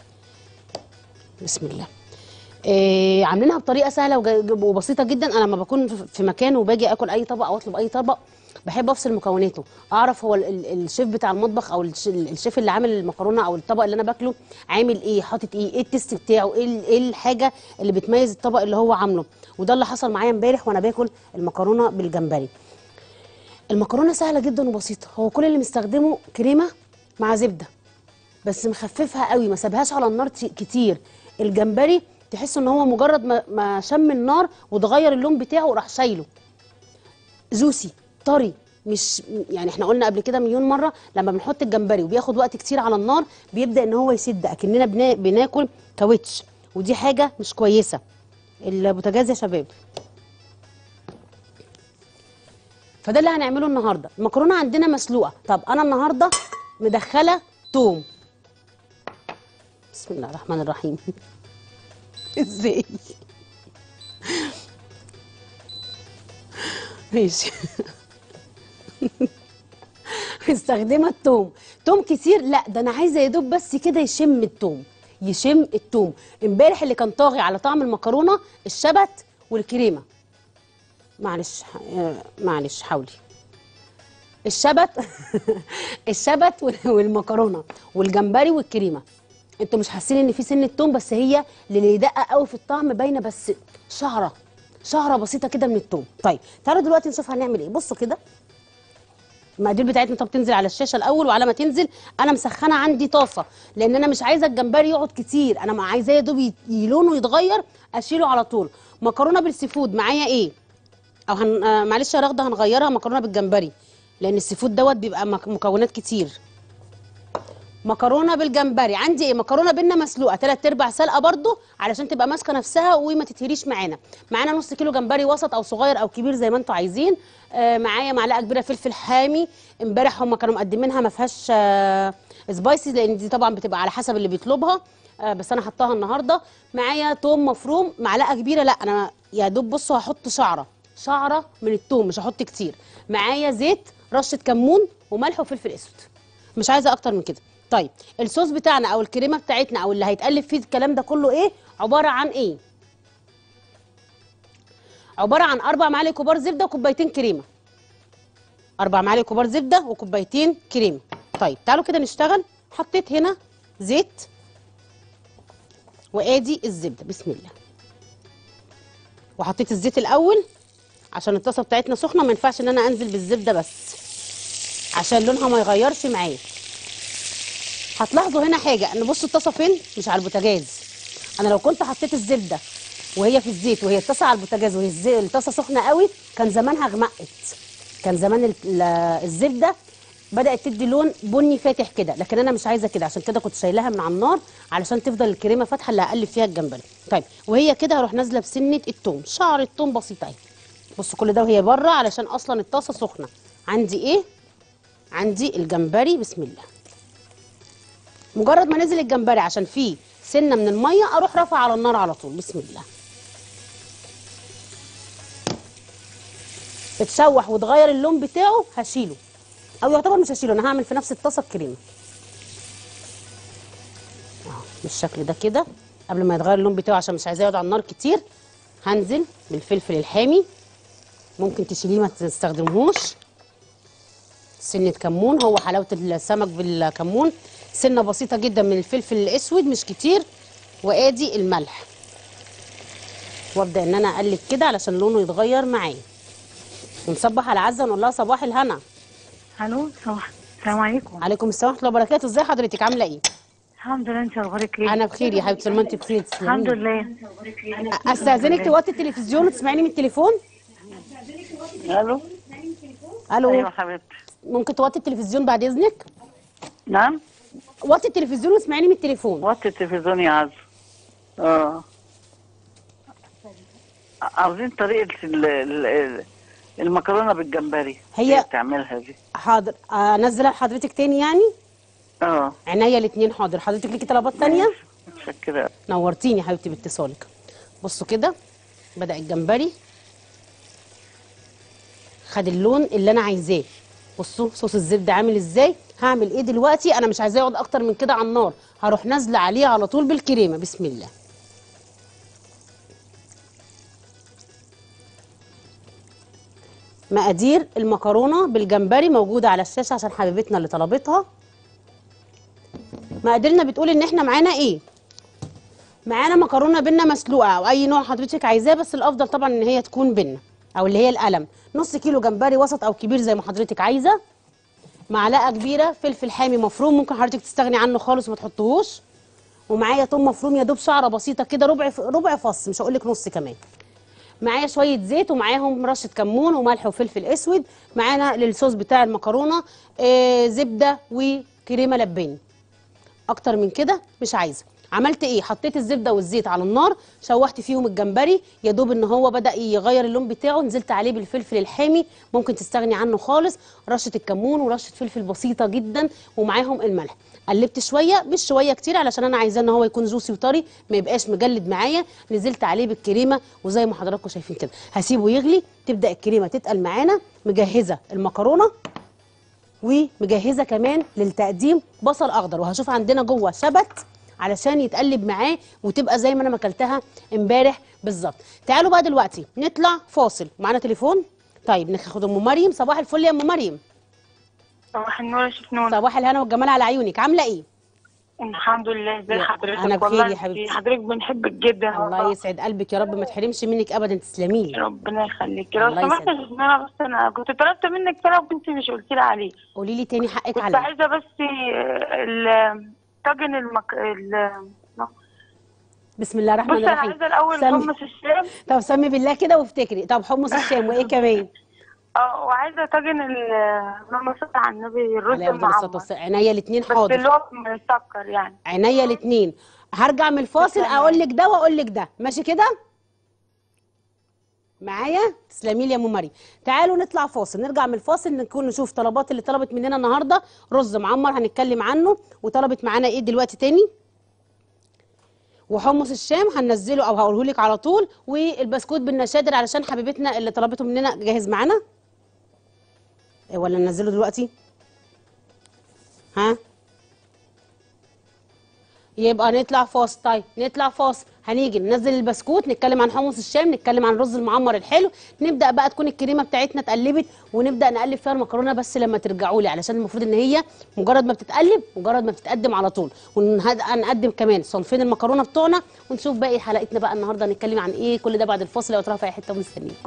Speaker 1: بسم الله آه عاملينها بطريقه سهله وج- وبسيطه جدا انا لما بكون في- في مكان وباجي اكل اي طبق او اطلب اي طبق بحب افصل مكوناته اعرف هو ال- ال- الشيف بتاع المطبخ او الش- الشيف اللي عامل المكرونه او الطبق اللي انا باكله عامل ايه حاطط ايه ايه التيست بتاعه ايه ال- ايه الحاجه اللي بتميز الطبق اللي هو عامله وده اللي حصل معايا امبارح وانا باكل المكرونه بالجمبري المكرونه سهله جدا وبسيطه هو كل اللي مستخدمه كريمه مع زبده بس مخففها قوي ما سابهاش على النار ت- كتير الجمبري تحس ان هو مجرد ما, ما شم النار وتغير اللون بتاعه وراح شايله جوسي طري مش يعني احنا قلنا قبل كده مليون مره لما بنحط الجمبري وبياخد وقت كتير على النار بيبدا ان هو يسد اكننا بنا بناكل كاوتش ودي حاجه مش كويسه البوتاجاز يا شباب فده اللي هنعمله النهارده المكرونه عندنا مسلوقه طب انا النهارده مدخله توم بسم الله الرحمن الرحيم ازاي ماشي مستخدمه التوم توم كتير لا ده انا عايزه يا دوب بس كده يشم التوم يشم التوم امبارح اللي كان طاغي على طعم المكرونه الشبت والكريمه معلش آه، معلش حاولي الشبت الشبت وال- والمكرونه والجمبري والكريمه انتوا مش حاسين ان في سن التوم بس هي اللي يدقق قوي في الطعم باينه بس شعره شعره بسيطه كده من التوم طيب تعالوا دلوقتي نشوف هنعمل ايه بصوا كده المقادير بتاعتنا طب تنزل على الشاشه الاول وعلى ما تنزل انا مسخنه عندي طاسه لان انا مش عايزه الجمبري يقعد كتير انا عايزاه يا دوب ي- لونه يتغير اشيله على طول مكرونه بالسي فود معايا ايه او هن... آه معلش يا رغده هنغيرها مكرونه بالجمبري لان السي فود دوت بيبقى مك- مكونات كتير مكرونه بالجمبري عندي ايه مكرونه بينا مسلوقه تلات ارباع سلقه برضو علشان تبقى ماسكه نفسها وما تتهريش معانا معانا نص كيلو جمبري وسط او صغير او كبير زي ما انتوا عايزين آه معايا معلقه كبيره فلفل حامي امبارح هم كانوا مقدمينها ما فيهاش آه سبايسي لان دي طبعا بتبقى على حسب اللي بيطلبها آه بس انا حطاها النهارده معايا توم مفروم معلقه كبيره لا انا يا دوب بصوا هحط شعره شعره من التوم مش هحط كتير معايا زيت رشه كمون وملح وفلفل اسود مش عايزه اكتر من كده طيب الصوص بتاعنا او الكريمه بتاعتنا او اللي هيتقلب فيه الكلام ده كله ايه عباره عن ايه عباره عن اربع معالق كبار زبده وكوبايتين كريمه اربع معالق كبار زبده وكوبايتين كريمه طيب تعالوا كده نشتغل حطيت هنا زيت وادي الزبده بسم الله وحطيت الزيت الاول عشان الطاسه بتاعتنا سخنه ما ينفعش ان انا انزل بالزبده بس عشان لونها ما يغيرش معايا هتلاحظوا هنا حاجه ان بصوا الطاسه فين مش على البوتاجاز انا لو كنت حطيت الزبده وهي في الزيت وهي الطاسه على البوتاجاز وهي الزي- الطاسه سخنه قوي كان زمانها غمقت كان زمان ال- ال- الزبده بدات تدي لون بني فاتح كده لكن انا مش عايزه كده عشان كده كنت شايلاها من على النار علشان تفضل الكريمه فاتحه اللي هقلب فيها الجمبري طيب وهي كده هروح نازله بسنه التوم شعر التوم بسيط اهي بصوا كل ده وهي بره علشان اصلا الطاسه سخنه عندي ايه عندي الجمبري بسم الله مجرد ما نزل الجمبري عشان فيه سنه من الميه اروح رافعه على النار على طول بسم الله اتشوح واتغير اللون بتاعه هشيله او يعتبر مش هشيله انا هعمل في نفس الطاسه الكريمه اهو بالشكل ده كده قبل ما يتغير اللون بتاعه عشان مش عايزاه يقعد على النار كتير هنزل بالفلفل الحامي ممكن تشيليه ما تستخدمهوش سنة كمون هو حلاوة السمك بالكمون سنة بسيطة جدا من الفلفل الأسود مش كتير وآدي الملح وابدأ إن أنا أقلب كده علشان لونه يتغير معايا ونصبح على عزة ونقول لها صباح الهنا
Speaker 5: الو صباح السلام عليكم
Speaker 1: عليكم السلام ورحمة الله وبركاته ازي حضرتك عاملة ايه؟
Speaker 5: الحمد لله انت اخبارك ايه
Speaker 1: أنا بخير يا حبيبتي لما أنت بخير تسلمي
Speaker 5: الحمد لله
Speaker 1: أستأذنك توطي التلفزيون وتسمعيني من التليفون؟
Speaker 3: الو
Speaker 1: ألو
Speaker 3: ايوه حبيبتي
Speaker 1: ممكن توطي التلفزيون بعد إذنك؟
Speaker 3: نعم
Speaker 1: وطي التلفزيون واسمعيني من التليفون
Speaker 3: وطي التلفزيون يا عز اه عاوزين طريقة ال- ال- ال- المكرونة بالجمبري
Speaker 1: هي-
Speaker 3: اللي بتعملها دي
Speaker 1: حاضر أنزلها لحضرتك تاني يعني؟
Speaker 3: اه
Speaker 1: عينيا الاتنين حاضر حضرتك ليكي طلبات تانية؟
Speaker 3: متشكرة
Speaker 1: نورتيني يا حبيبتي باتصالك بصوا كده بدأ الجمبري خد اللون اللي انا عايزاه بصوا صوص الزبده عامل ازاي هعمل ايه دلوقتي انا مش عايزاه يقعد اكتر من كده على النار هروح نازله عليه على طول بالكريمه بسم الله مقادير المكرونه بالجمبري موجوده على الشاشه عشان حبيبتنا اللي طلبتها مقاديرنا بتقول ان احنا معانا ايه معانا مكرونه بينا مسلوقه او اي نوع حضرتك عايزاه بس الافضل طبعا ان هي تكون بينا او اللي هي القلم نص كيلو جمبري وسط او كبير زي ما حضرتك عايزه معلقه كبيره فلفل حامي مفروم ممكن حضرتك تستغني عنه خالص وما تحطهوش ومعايا توم مفروم يا دوب شعره بسيطه كده ربع ربع فص مش هقول لك نص كمان معايا شويه زيت ومعاهم رشه كمون وملح وفلفل اسود معانا للصوص بتاع المكرونه آه زبده وكريمه لباني اكتر من كده مش عايزه عملت ايه حطيت الزبده والزيت على النار شوحت فيهم الجمبري يا دوب ان هو بدا يغير اللون بتاعه نزلت عليه بالفلفل الحامي ممكن تستغني عنه خالص رشه الكمون ورشه فلفل بسيطه جدا ومعاهم الملح قلبت شويه مش شويه كتير علشان انا عايزاه ان هو يكون جوسي وطري ما يبقاش مجلد معايا نزلت عليه بالكريمه وزي ما حضراتكم شايفين كده هسيبه يغلي تبدا الكريمه تتقل معانا مجهزه المكرونه ومجهزه كمان للتقديم بصل اخضر وهشوف عندنا جوه شبت علشان يتقلب معاه وتبقى زي ما انا ما اكلتها امبارح بالظبط تعالوا بقى دلوقتي نطلع فاصل معانا تليفون طيب ناخد ام مريم صباح الفل يا ام مريم
Speaker 5: صباح النور يا شفنون
Speaker 1: صباح الهنا والجمال على عيونك عامله ايه
Speaker 5: الحمد لله ازي
Speaker 1: يا-
Speaker 5: حضرتك
Speaker 1: أنا بخير
Speaker 5: والله
Speaker 1: يا حبيبتي.
Speaker 5: حضرتك بنحبك جدا
Speaker 1: الله يسعد قلبك يا رب ما تحرمش منك ابدا تسلمي لي
Speaker 5: ربنا يخليك لو
Speaker 1: الله
Speaker 5: سمحت
Speaker 1: يسعدك.
Speaker 5: يا شفنون بس انا كنت طلبت منك طلب كنت مش قلت لي عليه
Speaker 1: قولي لي تاني حقك
Speaker 5: كنت
Speaker 1: عليا
Speaker 5: عايزه بس ال- طاجن المك... ال...
Speaker 1: بسم الله الرحمن
Speaker 5: بص انا
Speaker 1: الرحيم
Speaker 5: عايزه الاول
Speaker 1: سمي.
Speaker 5: حمص الشام
Speaker 1: طب سمي بالله كده وافتكري طب حمص الشام وايه كمان
Speaker 5: اه وعايزه طاجن ال اللهم صل على النبي الرز
Speaker 1: عليه افضل الصلاه
Speaker 5: المعمر
Speaker 1: والسلام عينيا الاثنين
Speaker 5: بس
Speaker 1: حاضر
Speaker 5: اللي هو مسكر يعني
Speaker 1: عينيا الاثنين هرجع من الفاصل اقول لك ده واقول لك ده ماشي كده معايا تسلمي لي يا ام مريم تعالوا نطلع فاصل نرجع من الفاصل نكون نشوف طلبات اللي طلبت مننا النهارده رز معمر هنتكلم عنه وطلبت معانا ايه دلوقتي تاني وحمص الشام هننزله او هقوله لك على طول والبسكوت بالنشادر علشان حبيبتنا اللي طلبته مننا جاهز معانا إيه ولا ننزله دلوقتي ها يبقى نطلع فاصل طيب نطلع فاصل هنيجي ننزل البسكوت نتكلم عن حمص الشام نتكلم عن الرز المعمر الحلو نبدا بقى تكون الكريمه بتاعتنا اتقلبت ونبدا نقلب فيها المكرونه بس لما ترجعوا لي علشان المفروض ان هي مجرد ما بتتقلب مجرد ما بتتقدم على طول ونقدم كمان صنفين المكرونه بتوعنا ونشوف باقي حلقتنا بقى النهارده هنتكلم عن ايه كل ده بعد الفاصل لو تروحوا في اي حته ومستنيكم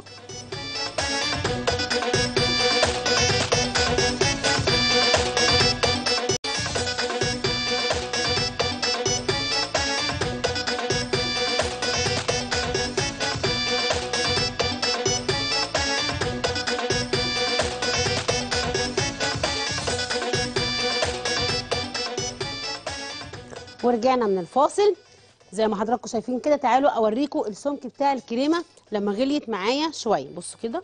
Speaker 1: ورجعنا من الفاصل زي ما حضراتكم شايفين كده تعالوا اوريكم السمك بتاع الكريمه لما غليت معايا شويه بصوا كده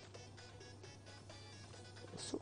Speaker 1: بصوا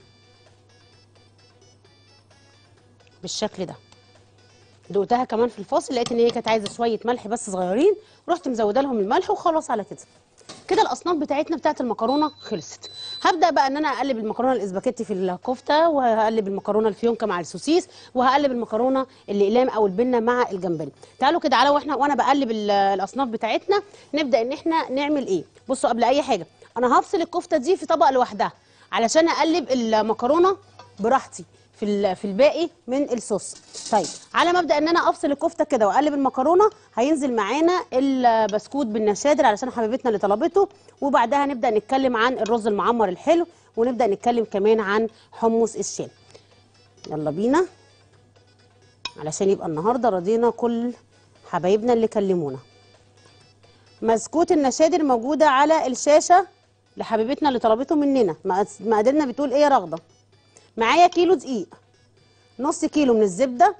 Speaker 1: بالشكل ده دقتها كمان في الفاصل لقيت ان هي كانت عايزه شويه ملح بس صغيرين رحت مزوده لهم الملح وخلاص على كده كده الاصناف بتاعتنا بتاعت المكرونه خلصت هبدا بقى ان انا اقلب المكرونه الاسباجيتي في الكفته وهقلب المكرونه الفيونكه مع السوسيس وهقلب المكرونه الاقلام او البنه مع الجمبري تعالوا كده على واحنا وانا بقلب ال- الاصناف بتاعتنا نبدا ان احنا نعمل ايه بصوا قبل اي حاجه انا هفصل الكفته دي في طبق لوحدها علشان اقلب المكرونه براحتي في ال- في الباقي من الصوص طيب على مبدا ان انا افصل الكفته كده واقلب المكرونه هينزل معانا البسكوت بالنشادر علشان حبيبتنا اللي طلبته وبعدها نبدا نتكلم عن الرز المعمر الحلو ونبدا نتكلم كمان عن حمص الشام يلا بينا علشان يبقى النهارده رضينا كل حبايبنا اللي كلمونا مسكوت النشادر موجوده على الشاشه لحبيبتنا اللي طلبته مننا مقاس- مقاديرنا بتقول ايه يا رغده معايا كيلو دقيق نص كيلو من الزبده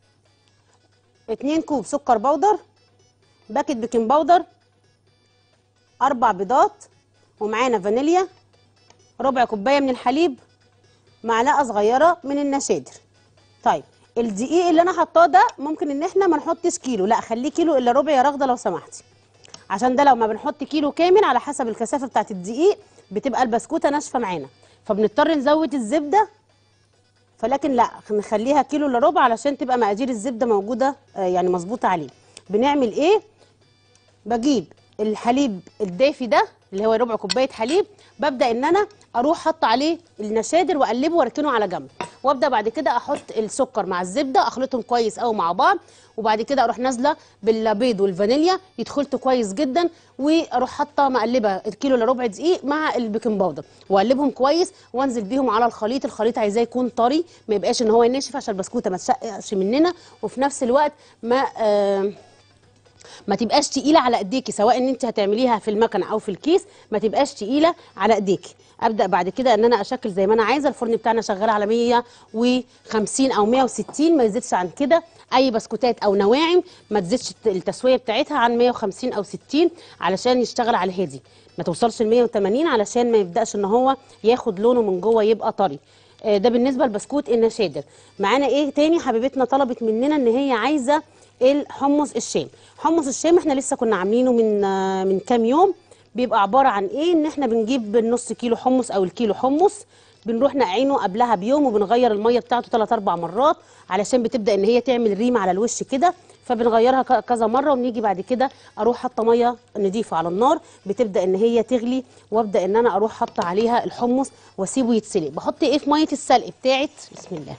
Speaker 1: 2 كوب سكر بودر باكت بيكنج باودر اربع بيضات ومعانا فانيليا ربع كوبايه من الحليب معلقه صغيره من النشادر طيب الدقيق اللي انا حطاه ده ممكن ان احنا ما نحطش كيلو لا خليه كيلو الا ربع يا رغده لو سمحتي عشان ده لو ما بنحط كيلو كامل على حسب الكثافه بتاعت الدقيق بتبقى البسكوته ناشفه معانا فبنضطر نزود الزبده فلكن لا نخليها كيلو الا ربع علشان تبقى مقادير الزبده موجوده آه، يعني مظبوطه عليه بنعمل ايه بجيب الحليب الدافي ده اللي هو ربع كوبايه حليب ببدا ان انا اروح حط عليه النشادر واقلبه واركنه على جنب وابدا بعد كده احط السكر مع الزبده اخلطهم كويس قوي مع بعض وبعد كده اروح نازله بالبيض والفانيليا يدخلتوا كويس جدا واروح حاطه مقلبه الكيلو الا ربع دقيق مع البيكنج باودر واقلبهم كويس وانزل بيهم على الخليط الخليط عايزاه يكون طري ما يبقاش ان هو ناشف عشان البسكوته ما تشققش مننا وفي نفس الوقت ما آه ما تبقاش تقيله على ايديكي سواء ان انت هتعمليها في المكنه او في الكيس ما تبقاش تقيله على ايديكي ابدا بعد كده ان انا اشكل زي ما انا عايزه الفرن بتاعنا شغال على 150 او 160 ما يزيدش عن كده اي بسكوتات او نواعم ما تزيدش التسويه بتاعتها عن 150 او 60 علشان يشتغل على الهادي ما توصلش ل 180 علشان ما يبداش ان هو ياخد لونه من جوه يبقى طري آه، ده بالنسبه لبسكوت النشادر معانا ايه تاني حبيبتنا طلبت مننا ان هي عايزه الحمص الشام حمص الشام احنا لسه كنا عاملينه من آه، من كام يوم بيبقى عباره عن ايه ان احنا بنجيب النص كيلو حمص او الكيلو حمص بنروح نقعينه قبلها بيوم وبنغير الميه بتاعته ثلاث اربع مرات علشان بتبدا ان هي تعمل ريم على الوش كده فبنغيرها ك- كذا مره ونيجي بعد كده اروح حاطه ميه نضيفه على النار بتبدا ان هي تغلي وابدا ان انا اروح حاطه عليها الحمص واسيبه يتسلق بحط ايه في ميه السلق بتاعت بسم الله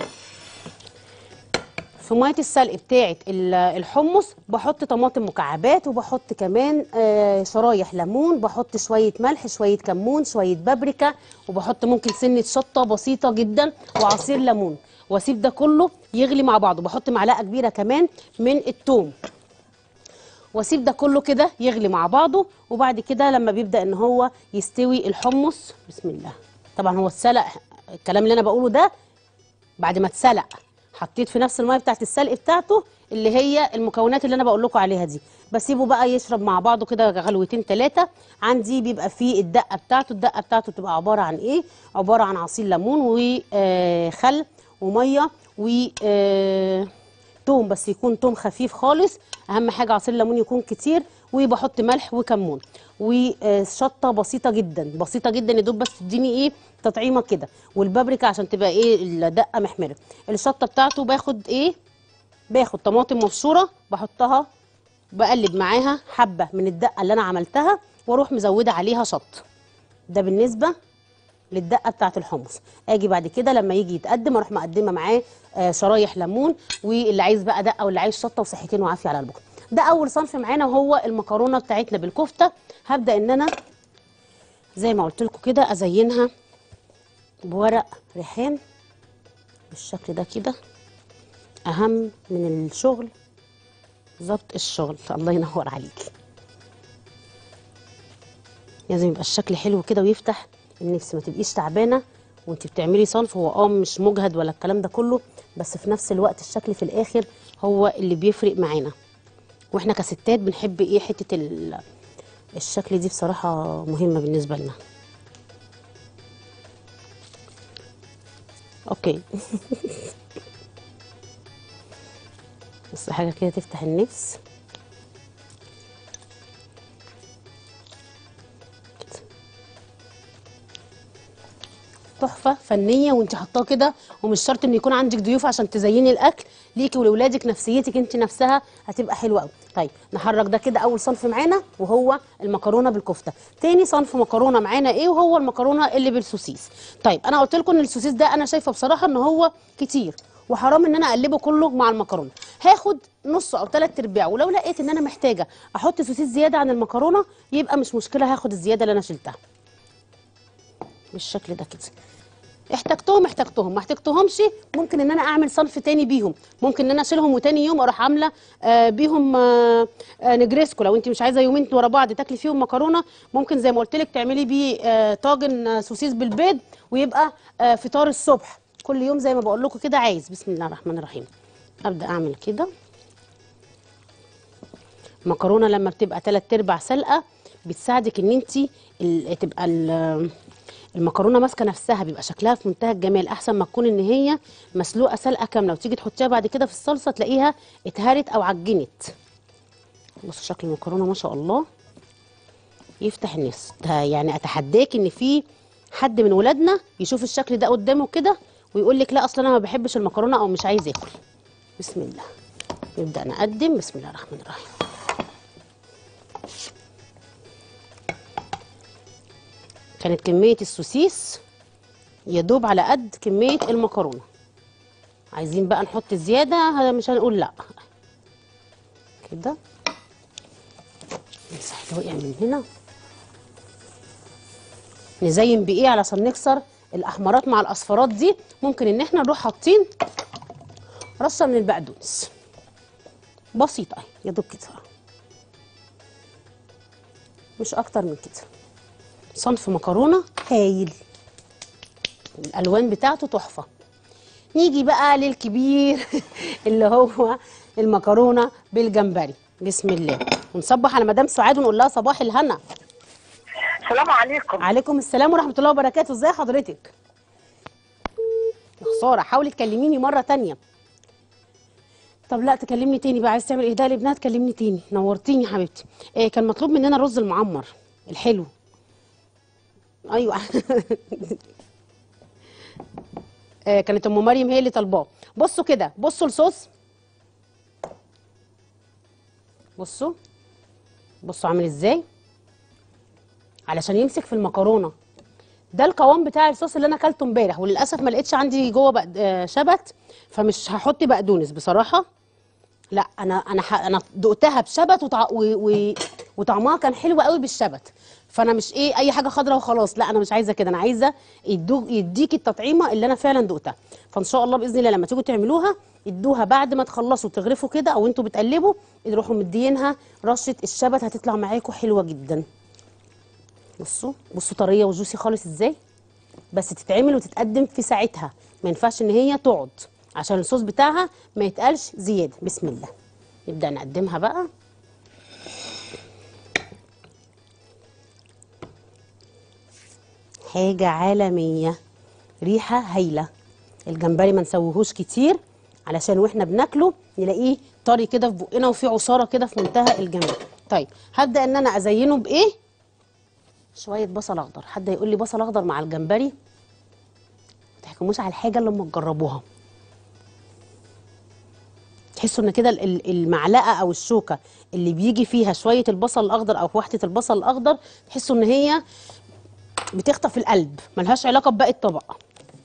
Speaker 1: في ميه السلق بتاعت ال- الحمص بحط طماطم مكعبات وبحط كمان آه، شرايح ليمون بحط شويه ملح شويه كمون شويه بابريكا وبحط ممكن سنه شطه بسيطه جدا وعصير ليمون واسيب ده كله يغلي مع بعضه بحط معلقه كبيره كمان من الثوم واسيب ده كله كده يغلي مع بعضه وبعد كده لما بيبدا ان هو يستوي الحمص بسم الله طبعا هو اتسلق الكلام اللي انا بقوله ده بعد ما اتسلق حطيت في نفس الميه بتاعت السلق بتاعته اللي هي المكونات اللي انا بقول لكم عليها دي بسيبه بقى يشرب مع بعضه كده غلوتين ثلاثه عندي بيبقى فيه الدقه بتاعته الدقه بتاعته بتبقى عباره عن ايه عباره عن عصير ليمون وخل وميه و آه، توم بس يكون توم خفيف خالص اهم حاجه عصير الليمون يكون كتير وبحط ملح وكمون وشطه بسيطه جدا بسيطه جدا يا دوب بس تديني ايه تطعيمه كده والبابريكا عشان تبقى ايه الدقه محمره الشطه بتاعته باخد ايه باخد طماطم مبشوره بحطها بقلب معاها حبه من الدقه اللي انا عملتها واروح مزوده عليها شط ده بالنسبه للدقه بتاعه الحمص اجي بعد كده لما يجي يتقدم اروح مقدمه معاه آه، شرايح ليمون واللي عايز بقى دقه واللي عايز شطه وصحتين وعافيه على قلبكم ده اول صنف معانا وهو المكرونه بتاعتنا بالكفته هبدا ان انا زي ما قلت لكم كده ازينها بورق ريحان بالشكل ده كده اهم من الشغل ظبط الشغل الله ينور عليكي لازم يبقى الشكل حلو كده ويفتح النفس ما تبقيش تعبانه وانت بتعملي صنف هو اه مش مجهد ولا الكلام ده كله بس في نفس الوقت الشكل في الاخر هو اللي بيفرق معانا واحنا كستات بنحب ايه حته ال- الشكل دي بصراحه مهمه بالنسبه لنا اوكي بس حاجه كده تفتح النفس كده. تحفه فنيه وانت حطاها كده ومش شرط ان يكون عندك ضيوف عشان تزيني الاكل ليكي ولولادك نفسيتك انت نفسها هتبقى حلوه قوي طيب نحرك ده كده اول صنف معانا وهو المكرونه بالكفته تاني صنف مكرونه معانا ايه وهو المكرونه اللي بالسوسيس طيب انا قلت لكم ان السوسيس ده انا شايفه بصراحه ان هو كتير وحرام ان انا اقلبه كله مع المكرونه هاخد نص او ثلاث ارباع ولو لقيت ان انا محتاجه احط سوسيس زياده عن المكرونه يبقى مش مشكله هاخد الزياده اللي انا شلتها بالشكل ده كده احتجتهم احتجتهم ما احتجتهمش ممكن ان انا اعمل صنف تاني بيهم ممكن ان انا اشيلهم وتاني يوم اروح عامله آه بيهم آه آه نجريسكو لو انت مش عايزه يومين ورا بعض تاكلي فيهم مكرونه ممكن زي ما قلت لك تعملي بيه آه طاجن آه سوسيس بالبيض ويبقى آه فطار الصبح كل يوم زي ما بقول لكم كده عايز بسم الله الرحمن الرحيم ابدا اعمل كده المكرونه لما بتبقى تلات ارباع سلقه بتساعدك ان انت ال- تبقى ال- المكرونه ماسكه نفسها بيبقى شكلها في منتهى الجمال احسن ما تكون ان هي مسلوقه سلقه كامله وتيجي تحطيها بعد كده في الصلصه تلاقيها اتهرت او عجنت بصوا شكل المكرونه ما شاء الله يفتح النفس ده يعني اتحداك ان في حد من ولادنا يشوف الشكل ده قدامه كده ويقول لك لا اصلا انا ما بحبش المكرونه او مش عايز اكل بسم الله نبدا نقدم بسم الله الرحمن الرحيم كانت كمية السوسيس يا دوب على قد كمية المكرونة عايزين بقى نحط زيادة هذا مش هنقول لا كده نمسح ده وقع من هنا نزين بايه علشان نكسر الاحمرات مع الاصفرات دي ممكن ان احنا نروح حاطين رشه من البقدونس بسيطه اهي يا دوب كده مش اكتر من كده صنف مكرونه هايل الالوان بتاعته تحفه نيجي بقى للكبير اللي هو المكرونه بالجمبري بسم الله ونصبح على مدام سعاد ونقول لها صباح الهنا
Speaker 3: السلام عليكم
Speaker 1: عليكم السلام ورحمه الله وبركاته ازي حضرتك يا خساره حاولي تكلميني مره تانية طب لا تكلمني تاني بقى عايز تعمل اهداء لابنها تكلمني تاني نورتيني يا حبيبتي إيه كان مطلوب مننا الرز المعمر الحلو ايوه آه، كانت ام مريم هي اللي طالباه بصوا كده بصوا الصوص بصوا بصوا عامل ازاي علشان يمسك في المكرونه ده القوام بتاع الصوص اللي انا اكلته امبارح وللاسف ما لقيتش عندي جوه بق... آه، شبت فمش هحط بقدونس بصراحه لا انا انا ح... انا دقتها بشبت وطع... و... و... وطعمها كان حلو قوي بالشبت فانا مش ايه اي حاجه خضراء وخلاص لا انا مش عايزه كده انا عايزه يدوك يديكي التطعيمه اللي انا فعلا دقتها فان شاء الله باذن الله لما تيجوا تعملوها ادوها بعد ما تخلصوا تغرفوا كده او انتوا بتقلبوا تروحوا مدينها رشه الشبت هتطلع معاكم حلوه جدا بصوا بصوا طريه وجوسي خالص ازاي بس تتعمل وتتقدم في ساعتها ما ينفعش ان هي تقعد عشان الصوص بتاعها ما يتقلش زياده بسم الله نبدا نقدمها بقى حاجه عالميه ريحه هايله الجمبري ما نسويهوش كتير علشان واحنا بناكله نلاقيه طري كده في بقنا وفيه عصاره كده في منتهى الجمال طيب هبدا ان انا ازينه بايه شويه بصل اخضر حد يقول لي بصل اخضر مع الجمبري ما تحكموش على الحاجه الا لما تجربوها تحسوا ان كده ال- ال- المعلقه او الشوكه اللي بيجي فيها شويه البصل الاخضر او وحده البصل الاخضر تحسوا ان هي بتخطف القلب ملهاش علاقه بباقي الطبق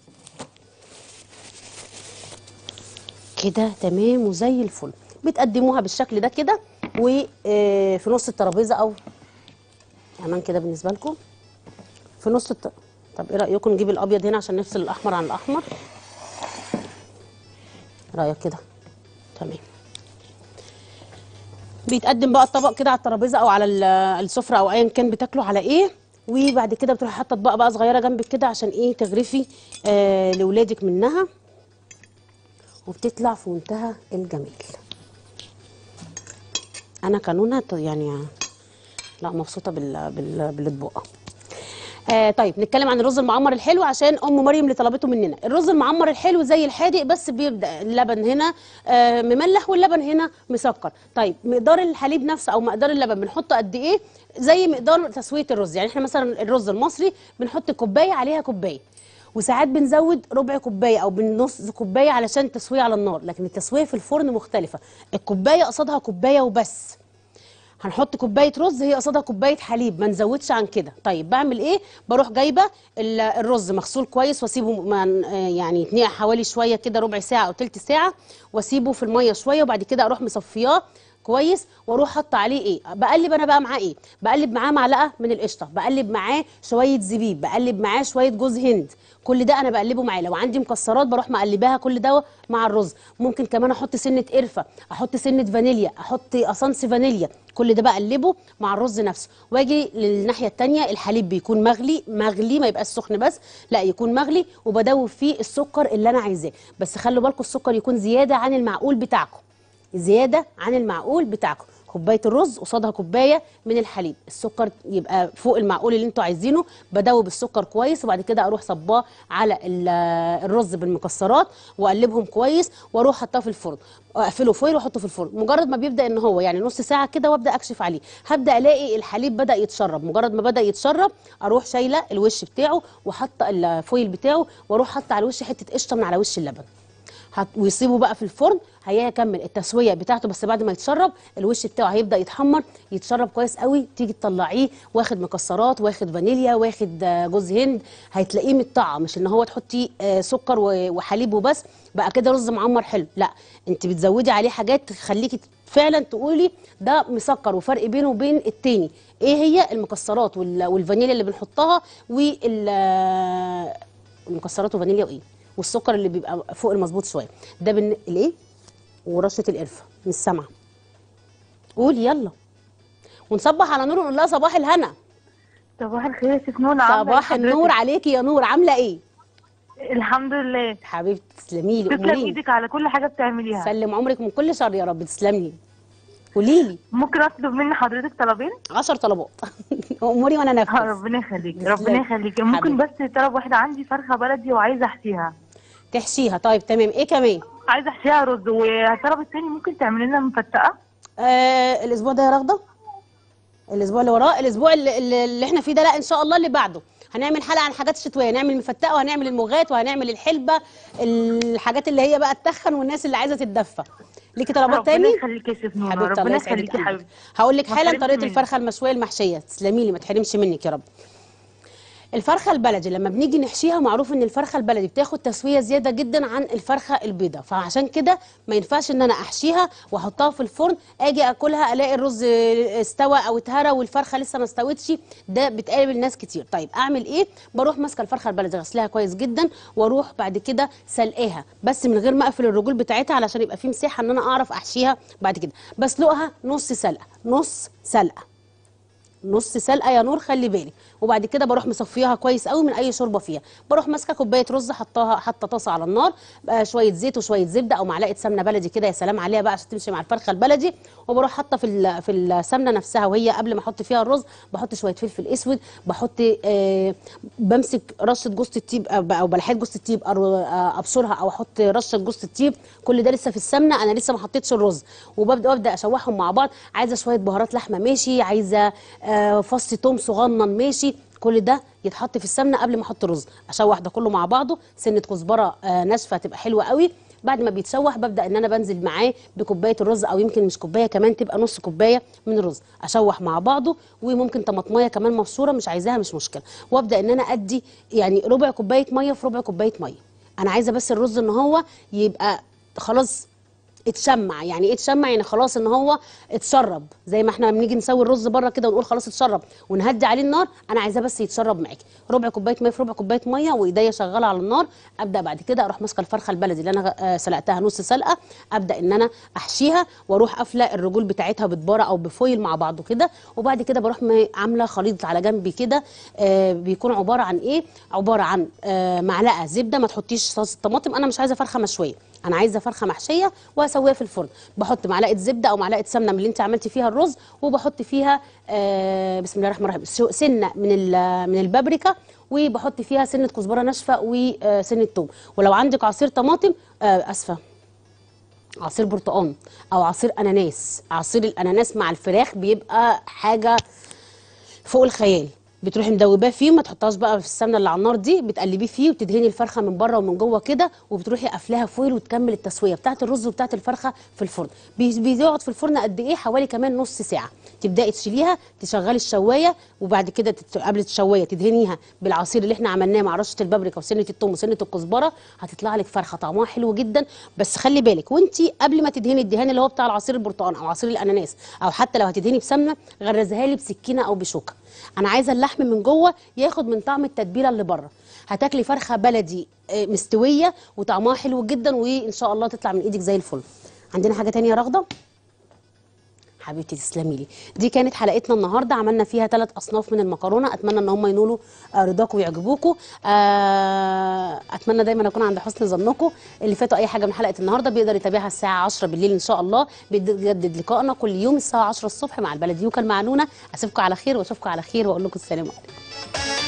Speaker 1: كده تمام وزي الفل بتقدموها بالشكل ده كده وفي نص الترابيزه او كمان كده بالنسبه لكم في نص الت... طب ايه رايكم نجيب الابيض هنا عشان نفصل الاحمر عن الاحمر رايك كده تمام بيتقدم بقى الطبق كده على الترابيزه او على ال- السفره او ايا كان بتاكلوا على ايه وبعد كده بتروحي حاطه اطباق بقى صغيره جنبك كده عشان ايه تغرفي آه لاولادك منها وبتطلع في منتهى الجمال انا كانونه ط- يعني لا مبسوطه بال بال بالاطباق آه طيب نتكلم عن الرز المعمر الحلو عشان ام مريم اللي طلبته مننا الرز المعمر الحلو زي الحادق بس بيبدا اللبن هنا آه مملح واللبن هنا مسكر طيب مقدار الحليب نفسه او مقدار اللبن بنحطه قد ايه زي مقدار تسويه الرز يعني احنا مثلا الرز المصري بنحط كوبايه عليها كوبايه وساعات بنزود ربع كوبايه او بنص كوبايه علشان تسويه على النار لكن التسويه في الفرن مختلفه الكوبايه قصادها كوبايه وبس هنحط كوبايه رز هي قصادها كوبايه حليب ما نزودش عن كده طيب بعمل ايه بروح جايبه ال- الرز مغسول كويس واسيبه من- آه يعني يتنقع حوالي شويه كده ربع ساعه او تلت ساعه واسيبه في الميه شويه وبعد كده اروح مصفياه كويس واروح حاطه عليه ايه بقلب انا بقى معاه ايه بقلب معاه معلقه من القشطه بقلب معاه شويه زبيب بقلب معاه شويه جوز هند كل ده انا بقلبه معاه لو عندي مكسرات بروح مقلباها كل ده مع الرز ممكن كمان احط سنه قرفه احط سنه فانيليا احط اسانس فانيليا كل ده بقلبه مع الرز نفسه واجي للناحيه التانية الحليب بيكون مغلي مغلي ما يبقاش سخن بس لا يكون مغلي وبدوب فيه السكر اللي انا عايزاه بس خلوا بالكم السكر يكون زياده عن المعقول بتاعكم زياده عن المعقول بتاعكم كوبايه الرز قصادها كوبايه من الحليب السكر يبقى فوق المعقول اللي انتوا عايزينه بدوب السكر كويس وبعد كده اروح صباه على ال- الرز بالمكسرات واقلبهم كويس واروح حطاه في الفرن اقفله فويل واحطه في الفرن مجرد ما بيبدا ان هو يعني نص ساعه كده وابدا اكشف عليه هبدا الاقي الحليب بدا يتشرب مجرد ما بدا يتشرب اروح شايله الوش بتاعه وحاطه الفويل بتاعه واروح حاطه على الوش حته قشطه من على وش اللبن هت... ويسيبه بقى في الفرن هيكمل التسويه بتاعته بس بعد ما يتشرب الوش بتاعه هيبدا يتحمر يتشرب كويس قوي تيجي تطلعيه واخد مكسرات واخد فانيليا واخد آه، جوز هند هتلاقيه متطعم مش ان هو تحطي آه، سكر و- وحليب وبس بقى كده رز معمر حلو لا انت بتزودي عليه حاجات تخليكي فعلا تقولي ده مسكر وفرق بينه وبين التاني ايه هي المكسرات وال- والفانيليا اللي بنحطها وال آه، المكسرات وفانيليا وايه والسكر اللي بيبقى فوق المظبوط شويه ده بن... الايه ورشه القرفه مش سامعه قولي يلا ونصبح على نور ونقول لها صباح الهنا
Speaker 5: صباح الخير يا ست نون عاملة إيه
Speaker 1: صباح
Speaker 5: حضرتك؟
Speaker 1: النور عليكي يا نور عامله ايه
Speaker 5: الحمد لله
Speaker 1: حبيبتي تسلمي لي
Speaker 5: تسلم
Speaker 1: اموريني
Speaker 5: ايدك على كل حاجه بتعمليها
Speaker 1: سلم عمرك من كل شر يا رب تسلمي قولي لي
Speaker 5: ممكن اطلب من حضرتك طلبين
Speaker 1: 10 طلبات اموري وانا
Speaker 5: آه،
Speaker 1: نفذ
Speaker 5: ربنا يخليك
Speaker 1: تسلم.
Speaker 5: ربنا يخليك ممكن بس طلب واحده عندي فرخه بلدي وعايزه احشيها
Speaker 1: تحشيها طيب تمام ايه كمان
Speaker 5: عايزه احشيها رز والطلب التاني ممكن تعملي لنا مفتقه
Speaker 1: آه الاسبوع ده يا رغده الاسبوع اللي وراه الاسبوع اللي, اللي اللي احنا فيه ده لا ان شاء الله اللي بعده هنعمل حلقه عن حاجات الشتويه هنعمل مفتقه وهنعمل المغات وهنعمل الحلبه الحاجات اللي هي بقى تتخن والناس اللي عايزه تتدفى ليكي طلبات
Speaker 5: ربنا
Speaker 1: تاني
Speaker 5: يخليك يا ست نون
Speaker 1: حبيبتي الله
Speaker 5: ربنا
Speaker 1: يسعدك
Speaker 5: يخليكي يا
Speaker 1: قلبك.
Speaker 5: حبيبتي
Speaker 1: هقول لك
Speaker 5: ما
Speaker 1: حالا
Speaker 5: تحرمش
Speaker 1: طريقه
Speaker 5: منك.
Speaker 1: الفرخه المشويه المحشيه تسلمي لي ما تحرمش منك يا رب الفرخه البلدي لما بنيجي نحشيها معروف ان الفرخه البلدي بتاخد تسويه زياده جدا عن الفرخه البيضاء فعشان كده ما ينفعش ان انا احشيها واحطها في الفرن اجي اكلها الاقي الرز استوى او اتهرى والفرخه لسه ما استوتش ده بتقابل ناس كتير طيب اعمل ايه بروح ماسكه الفرخه البلدي غسلها كويس جدا واروح بعد كده سلقاها بس من غير ما اقفل الرجول بتاعتها علشان يبقى في مساحه ان انا اعرف احشيها بعد كده بسلقها نص سلقه نص سلقه نص سلقه يا نور خلي بالك وبعد كده بروح مصفيها كويس قوي من اي شوربه فيها بروح ماسكه كوبايه رز حطاها حاطه طاسه على النار بقى شويه زيت وشويه زبده او معلقه سمنه بلدي كده يا سلام عليها بقى عشان تمشي مع الفرخه البلدي وبروح حاطه في ال- في السمنه نفسها وهي قبل ما احط فيها الرز بحط شويه فلفل اسود بحط آه بمسك رشه جوز الطيب أو- او بلحات جوز الطيب أر- آه، ابشرها او احط رشه جوز الطيب كل ده لسه في السمنه انا لسه ما حطيتش الرز وببدا ابدا اشوحهم مع بعض عايزه شويه بهارات لحمه ماشي عايزه آه، فص توم صغنن ماشي كل ده يتحط في السمنه قبل ما احط الرز اشوح ده كله مع بعضه سنه كزبره آه، ناشفه تبقى حلوه قوي بعد ما بيتشوح ببدا ان انا بنزل معاه بكوبايه الرز او يمكن مش كوبايه كمان تبقى نص كوبايه من الرز اشوح مع بعضه وممكن طماطميه كمان مبشوره مش عايزاها مش مشكله وابدا ان انا ادي يعني ربع كوبايه ميه في ربع كوبايه ميه انا عايزه بس الرز ان هو يبقى خلاص اتشمع يعني ايه اتشمع يعني خلاص ان هو اتشرب زي ما احنا بنيجي نسوي الرز بره كده ونقول خلاص اتشرب ونهدي عليه النار انا عايزاه بس يتشرب معاكي ربع كوبايه ميه في ربع كوبايه ميه وايديا شغاله على النار ابدا بعد كده اروح ماسكه الفرخه البلدي اللي انا آه، سلقتها نص سلقه ابدا ان انا احشيها واروح قافله الرجول بتاعتها بتباره او بفويل مع بعضه كده وبعد كده بروح م- عامله خليط على جنبي كده آه، بيكون عباره عن ايه عباره عن آه، معلقه زبده ما تحطيش صوص الطماطم انا مش عايزه فرخه مشويه انا عايزه فرخه محشيه واسويها في الفرن بحط معلقه زبده او معلقه سمنه من اللي انت عملتي فيها الرز وبحط فيها آه بسم الله الرحمن الرحيم شو- سنه من ال- من البابريكا وبحط فيها سنه كزبره ناشفه وسنه توم ولو عندك عصير طماطم آه اسفه عصير برتقان او عصير اناناس عصير الاناناس مع الفراخ بيبقى حاجه فوق الخيال بتروحي مدوباه فيه ما تحطهاش بقى في السمنه اللي على النار دي بتقلبيه فيه وتدهني الفرخه من بره ومن جوه كده وبتروحي قافلاها فويل وتكمل التسويه بتاعه الرز وبتاعه الفرخه في الفرن بي- بيقعد في الفرن قد ايه حوالي كمان نص ساعه تبداي تشيليها تشغلي الشوايه وبعد كده تت- قبل الشوايه تدهنيها بالعصير اللي احنا عملناه مع رشه البابريكا وسنه الثوم وسنه الكزبره هتطلع لك فرخه طعمها حلو جدا بس خلي بالك وانت قبل ما تدهني الدهان اللي هو بتاع العصير البرتقال او عصير الاناناس او حتى لو هتدهني بسمنه غرزها لي بسكينه او بشوكه انا عايزه اللحم من جوه ياخد من طعم التتبيله اللي بره هتاكلي فرخه بلدي آه، مستويه وطعمها حلو جدا وان شاء الله تطلع من ايدك زي الفل عندنا حاجه تانية يا رغده حبيبتي تسلمي لي دي كانت حلقتنا النهارده عملنا فيها ثلاث اصناف من المكرونه اتمنى ان هم ينولوا آه، رضاكم ويعجبوكم آه، اتمنى دايما اكون عند حسن ظنكم اللي فاتوا اي حاجه من حلقه النهارده بيقدر يتابعها الساعه 10 بالليل ان شاء الله بيجدد لقائنا كل يوم الساعه 10 الصبح مع البلديوكه المعنونه اسيبكم على خير واشوفكم على خير واقول لكم السلام عليكم